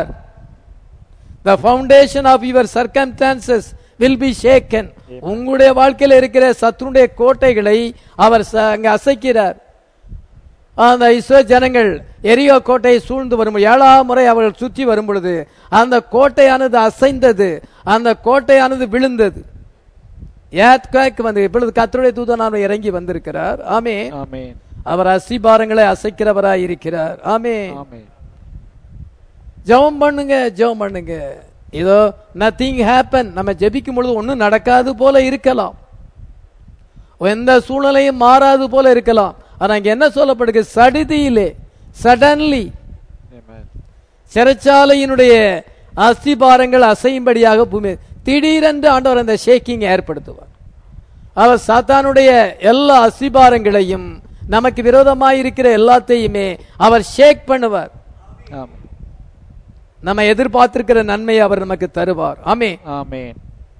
the foundation of your circumstances will be shaken உங்களுடைய வாழ்க்கையில் இருக்கிற சத்துருடைய கோட்டைகளை அவர் ச- அங்க அசைக்கிறார் அந்த இஸ்ரோ ஜனங்கள் எரியோ கோட்டையை சூழ்ந்து வரும் ஏழாம் முறை அவர்கள் சுற்றி வரும் பொழுது அந்த கோட்டையானது அசைந்தது அந்த கோட்டையானது விழுந்தது ஏத்குவேக் வந்து இப்பொழுது கத்தருடைய தூதனான இறங்கி வந்திருக்கிறார் ஆமே Amen. அவர் அசிபாரங்களை அசைக்கிறவராய் இருக்கிறார் ஆமே Amen. ஜெபம் பண்ணுங்க ஜெபம் பண்ணுங்க இதோ நத்திங் ஹேப்பன் நம்ம ஜெபிக்கும் பொழுது ஒன்றும் நடக்காது போல இருக்கலாம் எந்த சூழ்நிலையும் மாறாது போல இருக்கலாம் ஆனா இங்க என்ன சொல்லப்படுது சடிதியிலே சடன்லி Amen. சிறைச்சாலையினுடைய அஸ்திபாரங்கள் அசையும்படியாக பூமி திடீரென்று ஆண்டவர் அந்த ஷேக்கிங் ஏற்படுத்துவார் அவர் சாத்தானுடைய எல்லா அஸ்திபாரங்களையும் நமக்கு விரோதமாய் இருக்கிற எல்லாத்தையுமே அவர் ஷேக் பண்ணுவார் Amen. நம்ம எதிர்பார்த்திருக்கிற நன்மையை அவர் நமக்கு தருவார் ஆமே Amen.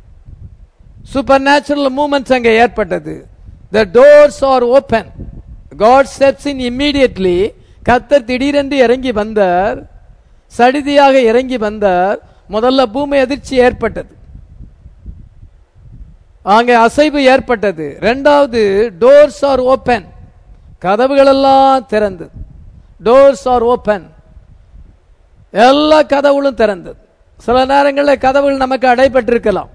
சூப்பர் நேச்சுரல் மூமெண்ட்ஸ் அங்கே ஏற்பட்டது the doors are open God steps in immediately கத்தர் திடீரென்று இறங்கி வந்தார் சடிதியாக இறங்கி வந்தார் முதல்ல பூமி அதிர்ச்சி ஏற்பட்டது அங்கே அசைவு ஏற்பட்டது ரெண்டாவது டோர்ஸ் ஆர் ஓபன் கதவுகளெல்லாம் திறந்தது டோர்ஸ் ஆர் ஓபன் எல்லா கதவுகளும் திறந்தது சில நேரங்களில் கதவுகள் நமக்கு அடைபட்டிருக்கலாம்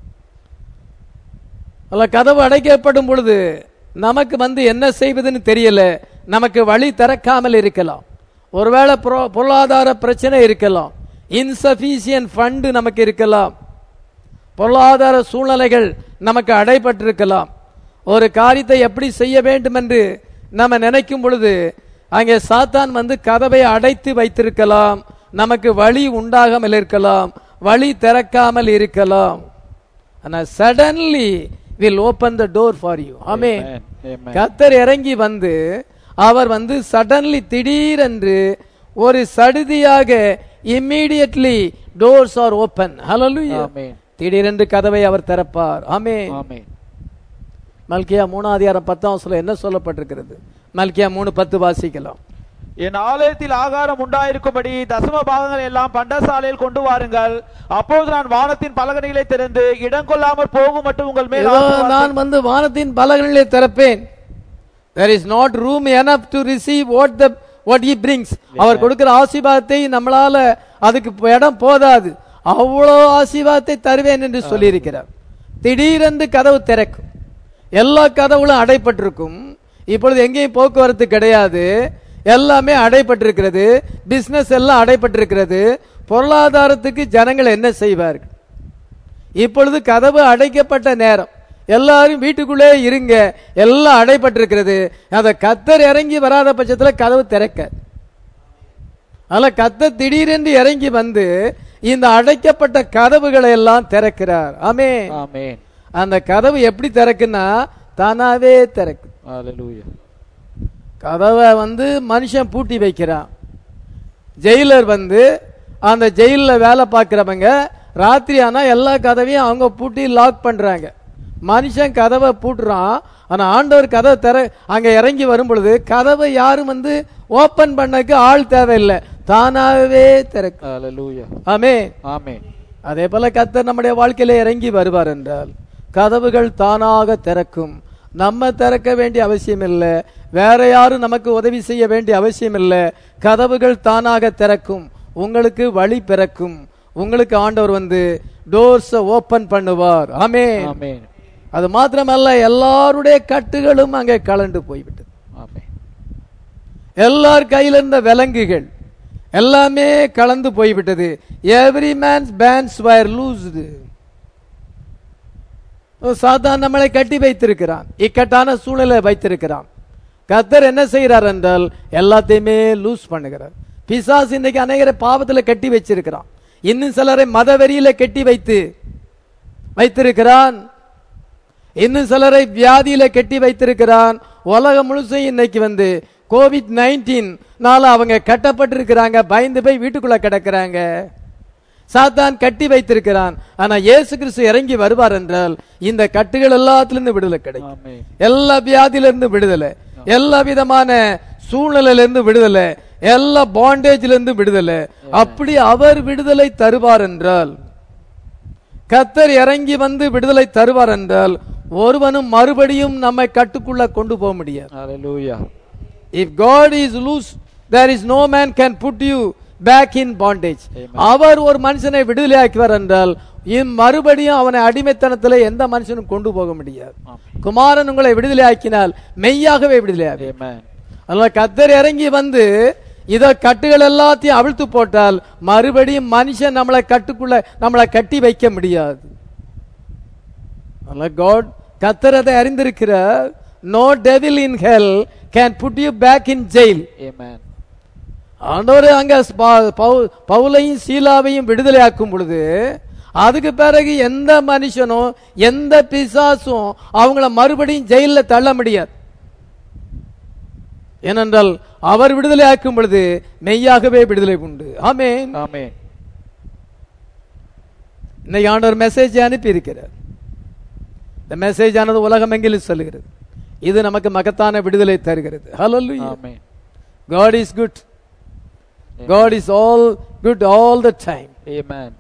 அல்ல கதவு அடைக்கப்படும் பொழுது நமக்கு வந்து என்ன செய்வதுன்னு தெரியல நமக்கு வழி திறக்காமல் இருக்கலாம் ஒருவேளை பொரு- பொருளாதார பிரச்சனை இருக்கலாம் இன்சபிஷியன்ட் ஃபண்டு நமக்கு இருக்கலாம் பொருளாதார சூழ்நிலைகள் நமக்கு அடைபட்டிருக்கலாம் ஒரு காரியத்தை எப்படி செய்ய வேண்டும் என்று நம்ம நினைக்கும் பொழுது அங்கே சாத்தான் வந்து கதவை அடைத்து வைத்திருக்கலாம் நமக்கு வழி உண்டாகாமல் இருக்கலாம் வழி திறக்காமல் இருக்கலாம் ஆனால் suddenly will open the door for you ஆமே Amen. Amen. கத்தர் இறங்கி வந்து அவர் வந்து சடன்லி திடீரென்று ஒரு சடுதியாக இம்மீடியட்லி டோர்ஸ் ஆர் ஓபன் ஹalleluya Amen. திடீரென்று கதவை அவர் திறப்பார் ஆமே Amen. மல்கியா மூணாம் அதிகாரம் பத்தாம் சொல்ல என்ன சொல்லப்பட்டிருக்கிறது மல்கியா மூணு பத்து வாசிக்கலாம் என் ஆலயத்தில் ஆகாரம் உண்டாயிருக்கும்படி தசம பாகங்கள் எல்லாம் பண்டசாலையில் கொண்டு வாருங்கள் அப்பொழுது நான் வானத்தின் பலகணிகளை திறந்து இடம் கொள்ளாமற் போகும் மட்டும் உங்கள் மேல் இதோ ஆசீர்வாதத்தை- நான் வந்து வானத்தின் பலகனிலே திறப்பேன் there is not room enough to receive what the what he brings அவர் கொடுக்கிற ஆசீர்வாதத்தை நம்மளால அதுக்கு இடம் போதாது அவ்வளோ ஆசீர்வாதத்தை தருவேன் என்று சொல்லியிருக்கிறார் திடீரென்று கதவு திறக்கும் எல்லா கதவுகளும் அடைப்பட்டிருக்கும் இப்பொழுது எங்கேயும் போக்குவரத்து கிடையாது எல்லாமே அடைப்பட்டிருக்கிறது பிசினஸ் எல்லாம் அடைப்பட்டிருக்கிறது பொருளாதாரத்துக்கு ஜனங்கள் என்ன செய்வார்கள் இப்பொழுது கதவு அடைக்கப்பட்ட நேரம் எல்லாரும் வீட்டுக்குள்ளே இருங்க எல்லாம் அடைபட்டிருக்கிறது அந்த கத்தர் இறங்கி வராத பட்சத்தில் கதவு திறக்க அதனால கத்தர் திடீரென்று இறங்கி வந்து இந்த அடைக்கப்பட்ட கதவுகளை எல்லாம் திறக்கிறார் ஆமே Amen. அந்த கதவு எப்படி திறக்குன்னா தானாவே திறக்கு Hallelujah. கதவை வந்து மனுஷன் பூட்டி வைக்கிறான் ஜெயிலர் வந்து அந்த ஜெயிலில் வேலை பார்க்குறவங்க ராத்திரி ஆனா எல்லா கதவையும் அவங்க பூட்டி லாக் பண்றாங்க மனுஷன் கதவை பூட்டுறான் ஆனா ஆண்டவர் கதவை திற அங்க இறங்கி வரும் பொழுது கதவை யாரும் வந்து ஓபன் பண்ணக்கு ஆள் தேவையில்லை தானாகவே திறக்கும் Hallelujah. ஆமே Amen. அதே போல கர்த்தர் நம்முடைய வாழ்க்கையில இறங்கி வருவார் என்றால் கதவுகள் தானாக திறக்கும் நம்ம திறக்க வேண்டிய அவசியம் இல்லை வேற யாரும் நமக்கு உதவி செய்ய வேண்டிய அவசியம் இல்லை கதவுகள் தானாக திறக்கும் உங்களுக்கு வழி பிறக்கும் உங்களுக்கு ஆண்டவர் வந்து டோர்ஸ் ஓபன் பண்ணுவார் ஆமே Amen. அது மாத்திரமல்ல எல்லாருடைய கட்டுகளும் அங்கே கலண்டு போய்விட்டது Amen. எல்லார் கையில இருந்த விலங்குகள் எல்லாமே கலந்து போய்விட்டது every man's bands were loosed சாத்தான் நம்மளை கட்டி வைத்திருக்கிறான் இக்கட்டான சூழ்நிலை வைத்திருக்கிறான் கத்தர் என்ன செய்கிறார் என்றால் எல்லாத்தையுமே லூஸ் பண்ணுகிறார் பிசாசு இன்னைக்கு அநேகரை பாவத்துல கட்டி வச்சிருக்கிறான் இன்னும் சிலரை மதவெறியில கட்டி வைத்து வைத்திருக்கிறான் இன்னும் சிலரை வியாதியில கட்டி வைத்திருக்கிறான் உலகம் முழுசும் இன்னைக்கு வந்து கோவிட் நைன்டீன் நால அவங்க கட்டப்பட்டிருக்கிறாங்க பயந்து போய் வீட்டுக்குள்ள கிடக்குறாங்க சாத்தான் கட்டி வைத்திருக்கிறான் ஆனா இயேசு கிறிஸ்து இறங்கி வருவார் என்றால் இந்த கட்டுகள் எல்லாத்திலிருந்து விடுதலை கிடைக்கும் Amen. எல்லா வியாதியில இருந்து விடுதலை எல்லா விதமான சூழ்நிலையில இருந்து விடுதலை எல்லா பாண்டேஜ்ல இருந்து விடுதலை அப்படி அவர் விடுதலை தருவார் என்றால் கத்தர் இறங்கி வந்து விடுதலை தருவார் என்றால் ஒருவனும் மறுபடியும் நம்மை கட்டுக்குள்ள கொண்டு போக முடியாது Hallelujah. If God is loose there is no man can put you back in bondage Amen. அவர் ஒரு மனுஷனை விடுதலை ஆக்குவார் என்றால் இம் மறுபடியும் அவனை அடிமைத்தனத்துல எந்த மனுஷனும் கொண்டு போக முடியாது Amen. குமாரன் உங்களை விடுதலை ஆக்கினால் மெய்யாகவே விடுதலை ஆகும் Amen. அதனால கத்தர் இறங்கி வந்து இத கட்டுகள் எல்லாத்தையும் அவிழ்த்து போட்டால் மறுபடியும் மனுஷன் நம்மளை கட்டுக்குள்ள நம்மளை கட்டி வைக்க முடியாது காட் கத்தர் அதை அறிந்திருக்கிறார் no devil in hell can put you back in jail Amen. ஆண்டவர் அங்க ப- பவு- பவுலையும் சீலாவையும் விடுதலை ஆக்கும் பொழுது அதுக்கு பிறகு எந்த மனுஷனும் எந்த பிசாசும் அவங்கள மறுபடியும் ஜெயில தள்ள முடியாது ஏனென்றால் அவர் விடுதலை ஆக்கும் பொழுது மெய்யாகவே விடுதலை உண்டு ஆமென் Amen. இன்னைக்கு ஆண்டவர் மெசேஜ் அனுப்பி இருக்கிறார் இந்த மெசேஜ் ஆனது உலகம் எங்கிலும் சொல்லுகிறது இது நமக்கு மகத்தான விடுதலை தருகிறது ஹalleluya Amen. God is good. God is all good all the time. Amen.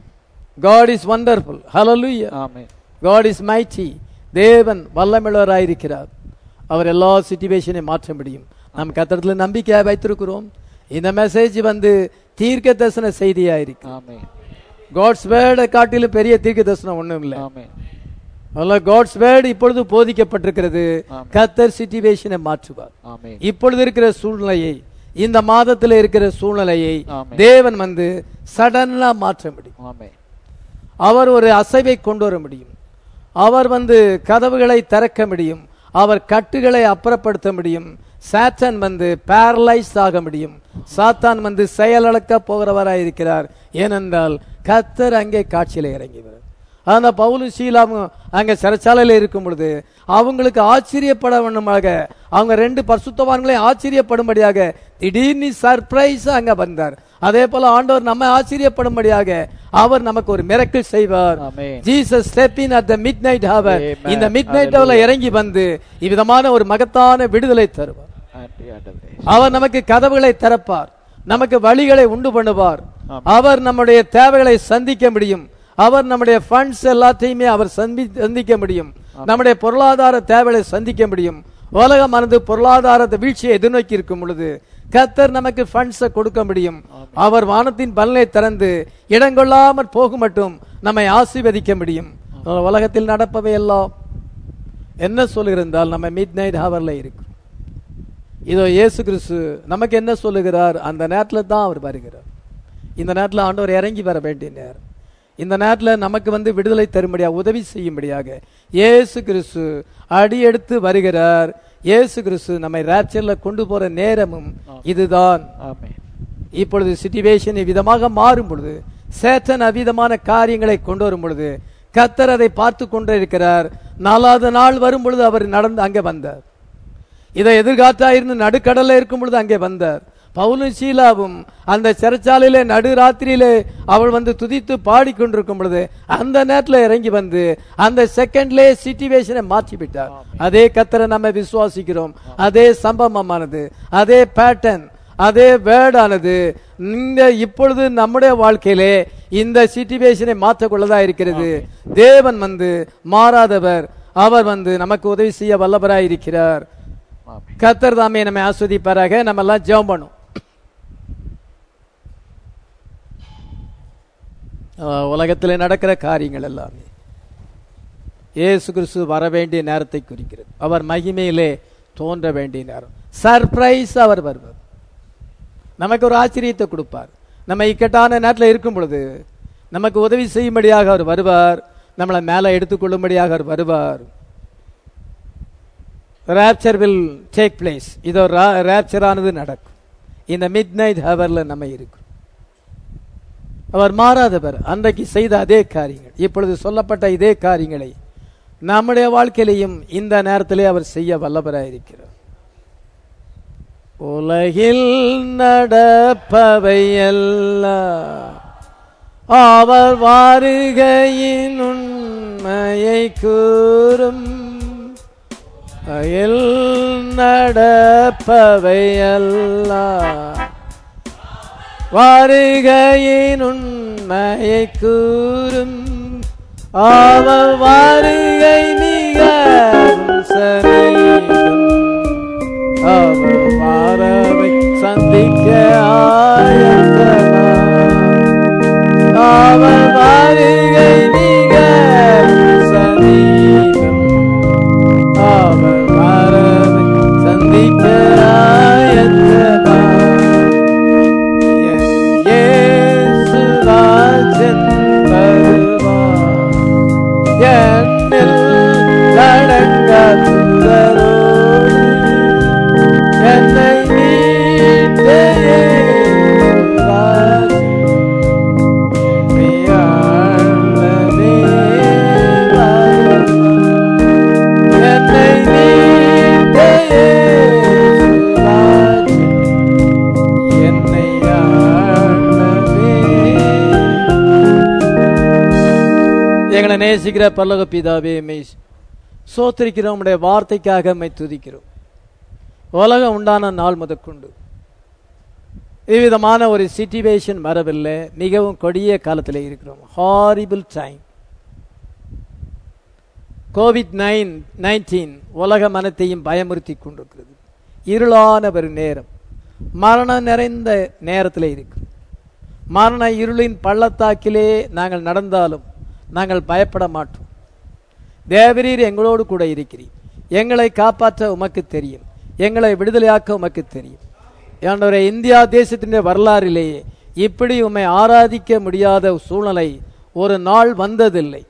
God is wonderful. Hallelujah. Amen. God is mighty. தேவன் வல்லமிழராயிருக்கிறார் அவர் எல்லா சிச்சுவேஷனையும் மாற்ற முடியும் நாம் கத்தடத்துல நம்பிக்கையா வைத்திருக்கிறோம் இந்த மெசேஜ் வந்து தீர்க்க தரிசன செய்தியா இருக்கு Amen. காட்ஸ் வேர்டை காட்டிலும் பெரிய தீர்க்க தரிசனம் ஒண்ணும் இல்லை Amen. அதனால காட்ஸ் வேர்டு இப்பொழுது போதிக்கப்பட்டிருக்கிறது ஆமென். கத்தர் சிச்சுவேஷனை மாற்றுவார் Amen. இப்பொழுது இருக்கிற சூழ்நிலையை இந்த மாதத்தில் இருக்கிற சூழ்நிலையை ஆமென். தேவன் வந்து சடனா மாற்ற முடியும் Amen. அவர் ஒரு அசைவை கொண்டு வர முடியும் அவர் வந்து கதவுகளை திறக்க முடியும் அவர் கட்டுகளை அப்புறப்படுத்த முடியும் சாத்தான் வந்து பேரலைஸ் ஆக முடியும் சாத்தான் வந்து செயலிழக்க போகிறவராய் இருக்கிறார் ஏனென்றால் கத்தர் அங்கே காட்சியில இறங்கிவர் அந்த பவுலு சீலாவும் அங்க சிறைச்சாலையில இருக்கும் பொழுது அவங்களுக்கு ஆச்சரியப்பட வேண்டுமாக அவங்க ரெண்டு பரிசுத்தவான்களை ஆச்சரியப்படும்படியாக திடீர்னு சர்ப்ரைஸ் அங்க வந்தார் அதே போல ஆண்டவர் நம்ம ஆச்சரியப்படும்படியாக அவர் நமக்கு ஒரு மிரக்கிள் செய்வார் Amen. Jesus step in at the midnight hour Amen. இந்த மிட் நைட் ஹவர்ல இறங்கி வந்து இவ்விதமான ஒரு மகத்தான விடுதலை தருவார் நன்றி ஆண்டவரே. அவர் நமக்கு கதவுகளை திறப்பார் நமக்கு வழிகளை உண்டு பண்ணுவார் ஆமென். அவர் நம்முடைய தேவைகளை சந்திக்க முடியும் அவர் நம்முடைய ஃபண்ட்ஸ் எல்லாத்தையுமே அவர் சந்தி சந்திக்க முடியும் நம்முடைய பொருளாதார தேவைகளை சந்திக்க முடியும் உலகமானது பொருளாதாரத்தை வீழ்ச்சியை எதிர்நோக்கி இருக்கும் பொழுது கத்தர் நமக்கு ஃபண்ட்ஸை கொடுக்க முடியும் அவர் வானத்தின் பலனை திறந்து இடங்கொள்ளாமற் போகும் மட்டும் நம்மை ஆசீர்வதிக்க முடியும் உலகத்தில் நடப்பவை எல்லாம் என்ன சொல்லுகிறால் நம்ம மிட் நைட் ஹவர்ல இருக்கும் இதோ இயேசு கிறிஸ்து நமக்கு என்ன சொல்லுகிறார் அந்த நேரத்துல தான் அவர் வருகிறார் இந்த நேரத்துல ஆண்டவர் இறங்கி வர வேண்டிய நேரம் இந்த நேரத்துல நமக்கு வந்து விடுதலை தரும்படியாக உதவி செய்யும்படியாக இயேசு கிறிஸ்து அடி எடுத்து வருகிறார் இயேசு கிறிஸ்து நம்மை ராப்சர்ல கொண்டு போற நேரமும் இதுதான் ஆமென். இப்பொழுது சிச்சுவேஷன் விதமாக மாறும் பொழுது சேத்தன் அவ்விதமான காரியங்களை கொண்டு வரும் பொழுது கத்தர் அதை பார்த்து கொண்டே இருக்கிறார் நாலாவது நாள் வரும் பொழுது அவர் நடந்து அங்கே வந்தார் இதை எதிர்காற்றா இருந்து நடுக்கடல்ல இருக்கும் பொழுது அங்கே வந்தார் பவுலும் சீலாவும் அந்த சிறைச்சாலையில நடுராத்திரியிலே அவள் வந்து துதித்து பாடிக்கொண்டிருக்கும் பொழுது அந்த நேரத்தில் இறங்கி வந்து அந்த செகண்ட்லே சிச்சுவேஷனை மாற்றி விட்டார் அதே கத்தரை நம்ம விசுவாசிக்கிறோம் அதே சம்பவமானது அதே பேட்டர்ன் அதே வேர்டானது இந்த இப்பொழுது நம்முடைய வாழ்க்கையிலே இந்த சிச்சுவேஷனை மாற்றக்கொள்ளதா இருக்கிறது தேவன் வந்து மாறாதவர் அவர் வந்து நமக்கு உதவி செய்ய வல்லவராய் இருக்கிறார் ஆமென். கத்தர் தாமே நம்மை ஆஸ்வதிப்பாராக நம்ம எல்லாம் ஜெபம் பண்ணும் ஆஹ், உலகத்திலே நடக்கிற காரியங்கள் எல்லாமே இயேசு கிறிஸ்து வர வேண்டிய நேரத்தை குறிக்கிறது அவர் மகிமையிலே தோன்ற வேண்டிய நேரம் சர்ப்ரைஸ் அவர் வருவார் நமக்கு ஒரு ஆச்சரியத்தை கொடுப்பார் நம்ம இக்கட்டான நேரத்தில் இருக்கும் பொழுது நமக்கு உதவி செய்யும்படியாக அவர் வருவார் நம்மளை மேலே எடுத்துக்கொள்ளும்படியாக அவர் வருவார் ரேப்சர் வில் டேக் பிளேஸ் இதோ ரேப்சர் ஆனது நடக்கும் இந்த மிட் நைட் ஹவர்ல நம்ம இருக்கும் அவர் மாறாதவர் அன்றைக்கு செய்த அதே காரியங்கள் இப்பொழுது சொல்லப்பட்ட இதே காரியங்களை நம்முடைய வாழ்க்கையிலையும் இந்த நேரத்திலே அவர் செய்ய வல்லவராயிருக்கிறார் உலகில் நடப்பவை எல்லாம் அவர் வாருகையின் உண்மையை கூறும் அயல் நடப்பவை எல்லாம் வாருகையின் உண்மையை கூறும் அவர் வாருகை மிகவும் சமீபம் அவர் வாரவை சந்திக்க ஆயத்தமா அவர் வாருகை மிகவும் சமீபம் அவர் வாரவை சந்திக்க ஆயத்தமா என் இயேசு ராஜன் வருவார். என்னில் நடங்கா தூதரோடு என்னை மீட்ட இயேசு ராஜன் மெய்யாளனே வருவார். என்னை மீட்ட இயேசு ராஜன் என்னை ஆளவே. எங்களை நேசிக்கிற பல்லக பிதாவே மெய் சோத்திரிக்கிறோம் உடைய வார்த்தைக்காக மெய் துதிக்கிறோம் உலகம் உண்டான நாள் முதற்கொண்டு இவ்விதமான ஒரு சிச்சுவேஷன் வரவில்லை மிகவும் கொடிய காலத்தில் இருக்கிறோம் horrible time COVID nine nineteen உலக மனத்தையும் பயமுறுத்தி கொண்டிருக்கிறது இருளான ஒரு நேரம் மரணம் நிறைந்த நேரத்தில் இருக்கு மரண இருளின் பள்ளத்தாக்கிலே நாங்கள் நடந்தாலும் நாங்கள் பயப்பட மாட்டோம் தேவரீர் எங்களோடு கூட இருக்கிறீர் எங்களை காப்பாற்ற உமக்கு தெரியும் எங்களை விடுதலையாக்க உமக்கு தெரியும் என்னுடைய இந்தியா தேசத்தினுடைய வரலாறிலேயே இப்படி உம்மை ஆராதிக்க முடியாத சூழ்நிலை ஒரு நாள் வந்ததில்லை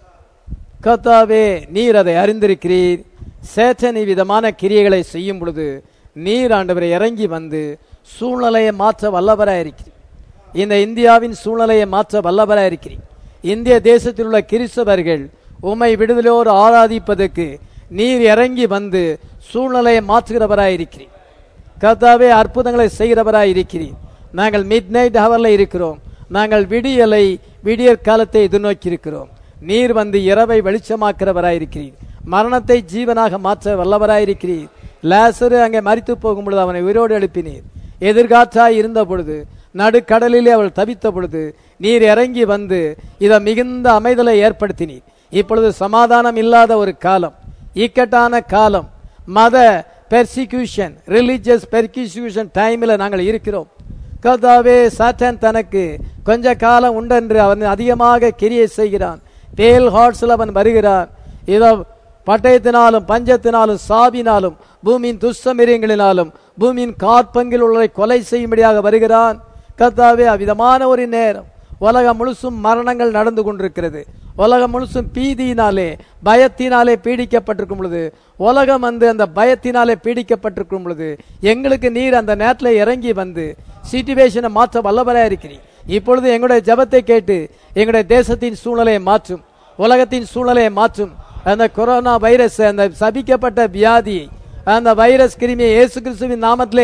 கர்த்தாவே நீர் அதை அறிந்திருக்கிறீர் சேத்தன் விதமான கிரியைகளை செய்யும் பொழுது நீர் ஆண்டவரை இறங்கி வந்து சூழ்நிலையை மாற்ற வல்லவராக இருக்கிறீர் இந்த இந்தியாவின் சூழ்நிலையை மாற்ற வல்லவராக இருக்கிறீர் இந்திய தேசத்தில் உள்ள கிறிஸ்தவர்கள் உம்மை விடுதலையோடு ஆராதிப்பதற்கு நீர் இறங்கி வந்து சூழ்நிலையை மாற்றுகிறவராக இருக்கிறீர் கர்த்தாவே அற்புதங்களை செய்கிறவராய் இருக்கிறீர் நாங்கள் மிட் நைட் ஹவர்ல இருக்கிறோம் நாங்கள் விடியலை விடியற் காலத்தை எதிர்நோக்கி இருக்கிறோம் நீர் வந்து இரவை வெளிச்சமாக்கிறவராய் இருக்கிறீர் மரணத்தை ஜீவனாக மாற்ற வல்லவராய் இருக்கிறீர் லாசரு அங்கே மரித்து போகும் பொழுது அவனை உயிரோடு எழுப்பினீர் எதிர்காற்றாய் இருந்த பொழுது நடுக்கடலிலே அவள் தவித்த பொழுது நீர் இறங்கி வந்து இதை மிகுந்த அமைதலை ஏற்படுத்தினீர் இப்பொழுது சமாதானம் இல்லாத ஒரு காலம் இக்கட்டான காலம் மத பெர்சிக்யூஷன் ரிலீஜியஸ் பெர்சிக்யூஷன் டைமில் நாங்கள் இருக்கிறோம் கர்த்தாவே சாத்தான் தனக்கு கொஞ்ச காலம் உண்டென்று அவன் அதிகமாக கிரியை செய்கிறான் பேல் ஹார்ட்ஸில் அவன் வருகிறான் இதோ பட்டயத்தினாலும் பஞ்சத்தினாலும் சாவினாலும் பூமியின் துஷ்டமிரியங்களினாலும் பூமியின் காற்பங்கில் உள்ளதை கொலை செய்யும்படியாக வருகிறான் கர்த்தாவே அவ்விதமான ஒரு நேரம் உலகம் முழுசும் மரணங்கள் நடந்து கொண்டிருக்கிறது உலகம் முழுசும் பீதியினாலே பயத்தினாலே பீடிக்கப்பட்டிருக்கும் பொழுது உலகம் வந்து அந்த பயத்தினாலே பீடிக்கப்பட்டிருக்கும் பொழுது எங்களுக்கு நீர் அந்த நேரத்தில் இறங்கி வந்து சிச்சுவேஷனை மாற்ற வல்லவராக இருக்கிறீர் இப்பொழுது எங்களுடைய ஜெபத்தை கேட்டு எங்களுடைய தேசத்தின் சூழ்நிலையை மாற்றும் உலகத்தின் சூழ்நிலையை மாற்றும் அந்த கொரோனா வைரஸ் அந்த சபிக்கப்பட்ட வியாதியை அந்த வைரஸ் கிருமியை இயேசு கிறிஸ்துவின் நாமத்திலே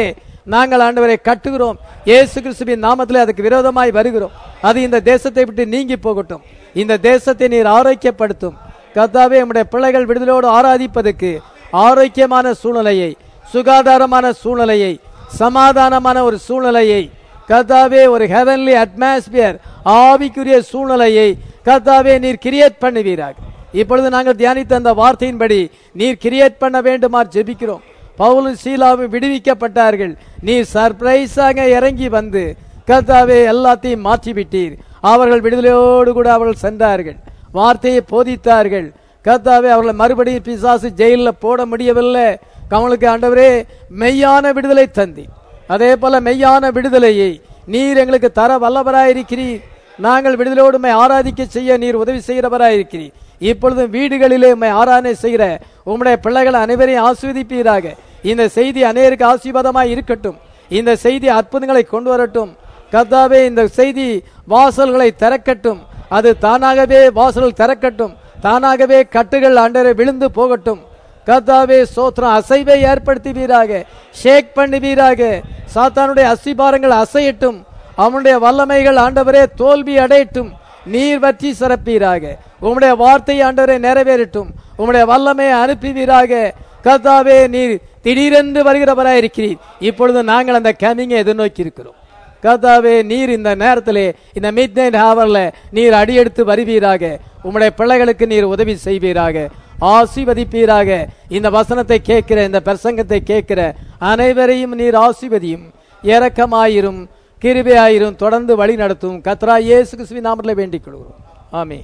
நாங்கள் ஆண்டவரை கட்டுகிறோம் இயேசு கிறிஸ்துவின் நாமத்தில் அதுக்கு விரோதமாய் வருகிறோம் அது இந்த தேசத்தை விட்டு நீங்கி போகட்டும் இந்த தேசத்தை நீர் ஆரோக்கியப்படுத்தும் கர்த்தாவே நம்முடைய பிள்ளைகள் விடுதலோடு ஆராதிப்பதற்கு ஆரோக்கியமான சூழ்நிலையை சுகாதாரமான சூழ்நிலையை சமாதானமான ஒரு சூழ்நிலையை கர்த்தாவே ஒரு ஹெவன்லி அட்மாஸ்பியர் ஆவிக்குரிய சூழ்நிலையை கர்த்தாவே நீர் கிரியேட் பண்ணுவீராக இப்பொழுது நாங்கள் தியானித்த அந்த வார்த்தையின்படி நீர் கிரியேட் பண்ண வேண்டுமா ஜெபிக்கிறோம் பவுலும் சீலாவும் விடுவிக்கப்பட்டார்கள் நீர் சர்ப்ரைஸாக இறங்கி வந்து கர்த்தாவே எல்லாத்தையும் மாற்றி விட்டீர் அவர்கள் விடுதலையோடு கூட அவர்கள் சென்றார்கள் வார்த்தையை போதித்தார்கள் கர்த்தாவே அவர்களை மறுபடியும் பிசாசு ஜெயிலில் போட முடியவில்லை அவங்களுக்கு ஆண்டவரே மெய்யான விடுதலை தந்தி அதே போல மெய்யான விடுதலையை நீர் எங்களுக்கு தர வல்லவராயிருக்கிறீர் நாங்கள் விடுதலையோடு உம்மை ஆராதிக்க செய்ய நீர் உதவி செய்கிறவராயிருக்கிறீர் இப்பொழுதும் வீடுகளிலே உம்மை ஆராதனை செய்கிற உம்முடைய பிள்ளைகள் அனைவரையும் ஆஸ்வதிப்பீராக இந்த செய்தி அநேருக்கு ஆசீர்வாதமாய் இருக்கட்டும் இந்த செய்தி அற்புதங்களை கொண்டு வரட்டும் கர்த்தாவே இந்த செய்தி வாசல்களை திறக்கட்டும் அது தானாகவே வாசல்கள் திறக்கட்டும் தானாகவே கட்டுகள் ஆண்டரை விழுந்து போகட்டும் கர்த்தாவே சோத்திரம் அசைவை ஏற்படுத்துவீராக ஷேக் பண்ணுவீராக சாத்தானுடைய அசிபாரங்கள் அசையட்டும் அவனுடைய வல்லமைகள் ஆண்டவரே தோல்வி அடையட்டும் நீர் வற்றி சிறப்பீராக உம்முடைய வார்த்தை ஆண்டவரை நிறைவேறட்டும் உம்முடைய வல்லமையை அனுப்புவீராக கர்த்தாவே நீர் திடீரென்று வருகிறவராயிருக்கிறீர் இப்பொழுது நாங்கள் அந்த கமிங்கை எதிர்நோக்கி இருக்கிறோம் கர்த்தாவே நீர் இந்த நேரத்திலே இந்த மிட் நைட் ஹாவர்ல நீர் அடியெடுத்து வருவீராக உம்முடைய பிள்ளைகளுக்கு நீர் உதவி செய்வீராக ஆசீர்வதிப்பீராக இந்த வசனத்தை கேட்கிற இந்த பிரசங்கத்தை கேட்கிற அனைவரையும் நீர் ஆசீர்வதியும் இரக்கமாயிரும் கிருபையாயிரும் தொடர்ந்து வழி நடத்தும் கத்ரா இயேசு கிறிஸ்துவின் நாமத்தில் வேண்டிக் கொள்கிறோம் ஆமென்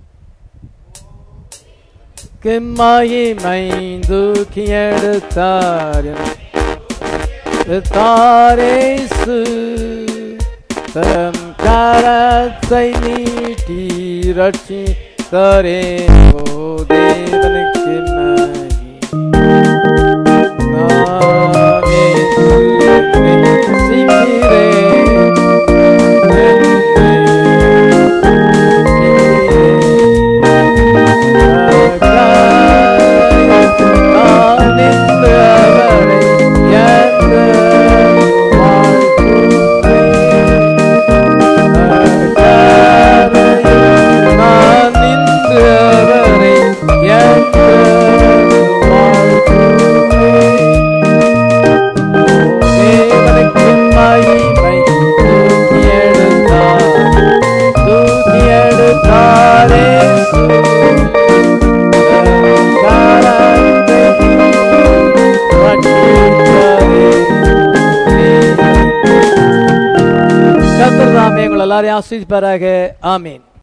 கிம்மாயிமை தூக்கி எடுத்தார் தாரேசு தம் கரத்தை நீட்டி ரட்சி தரே ஓ தேவனுக்கு மகிமை. நானே உம்மை நேசிக்கிறேன். நான் இந்த அவரை என்று வாழ்த்துவேன். நான் நின்று அவரை என்று வாழ்த்துவேன். தேவனுக்கு மகிமை தூக்கி எடுத்தார் தூக்கி எடுத்தாரே கத்தர் தாமே உங்கள் எல்லாரையும் ஆஸ்வதிப்பாராக ஆமீன்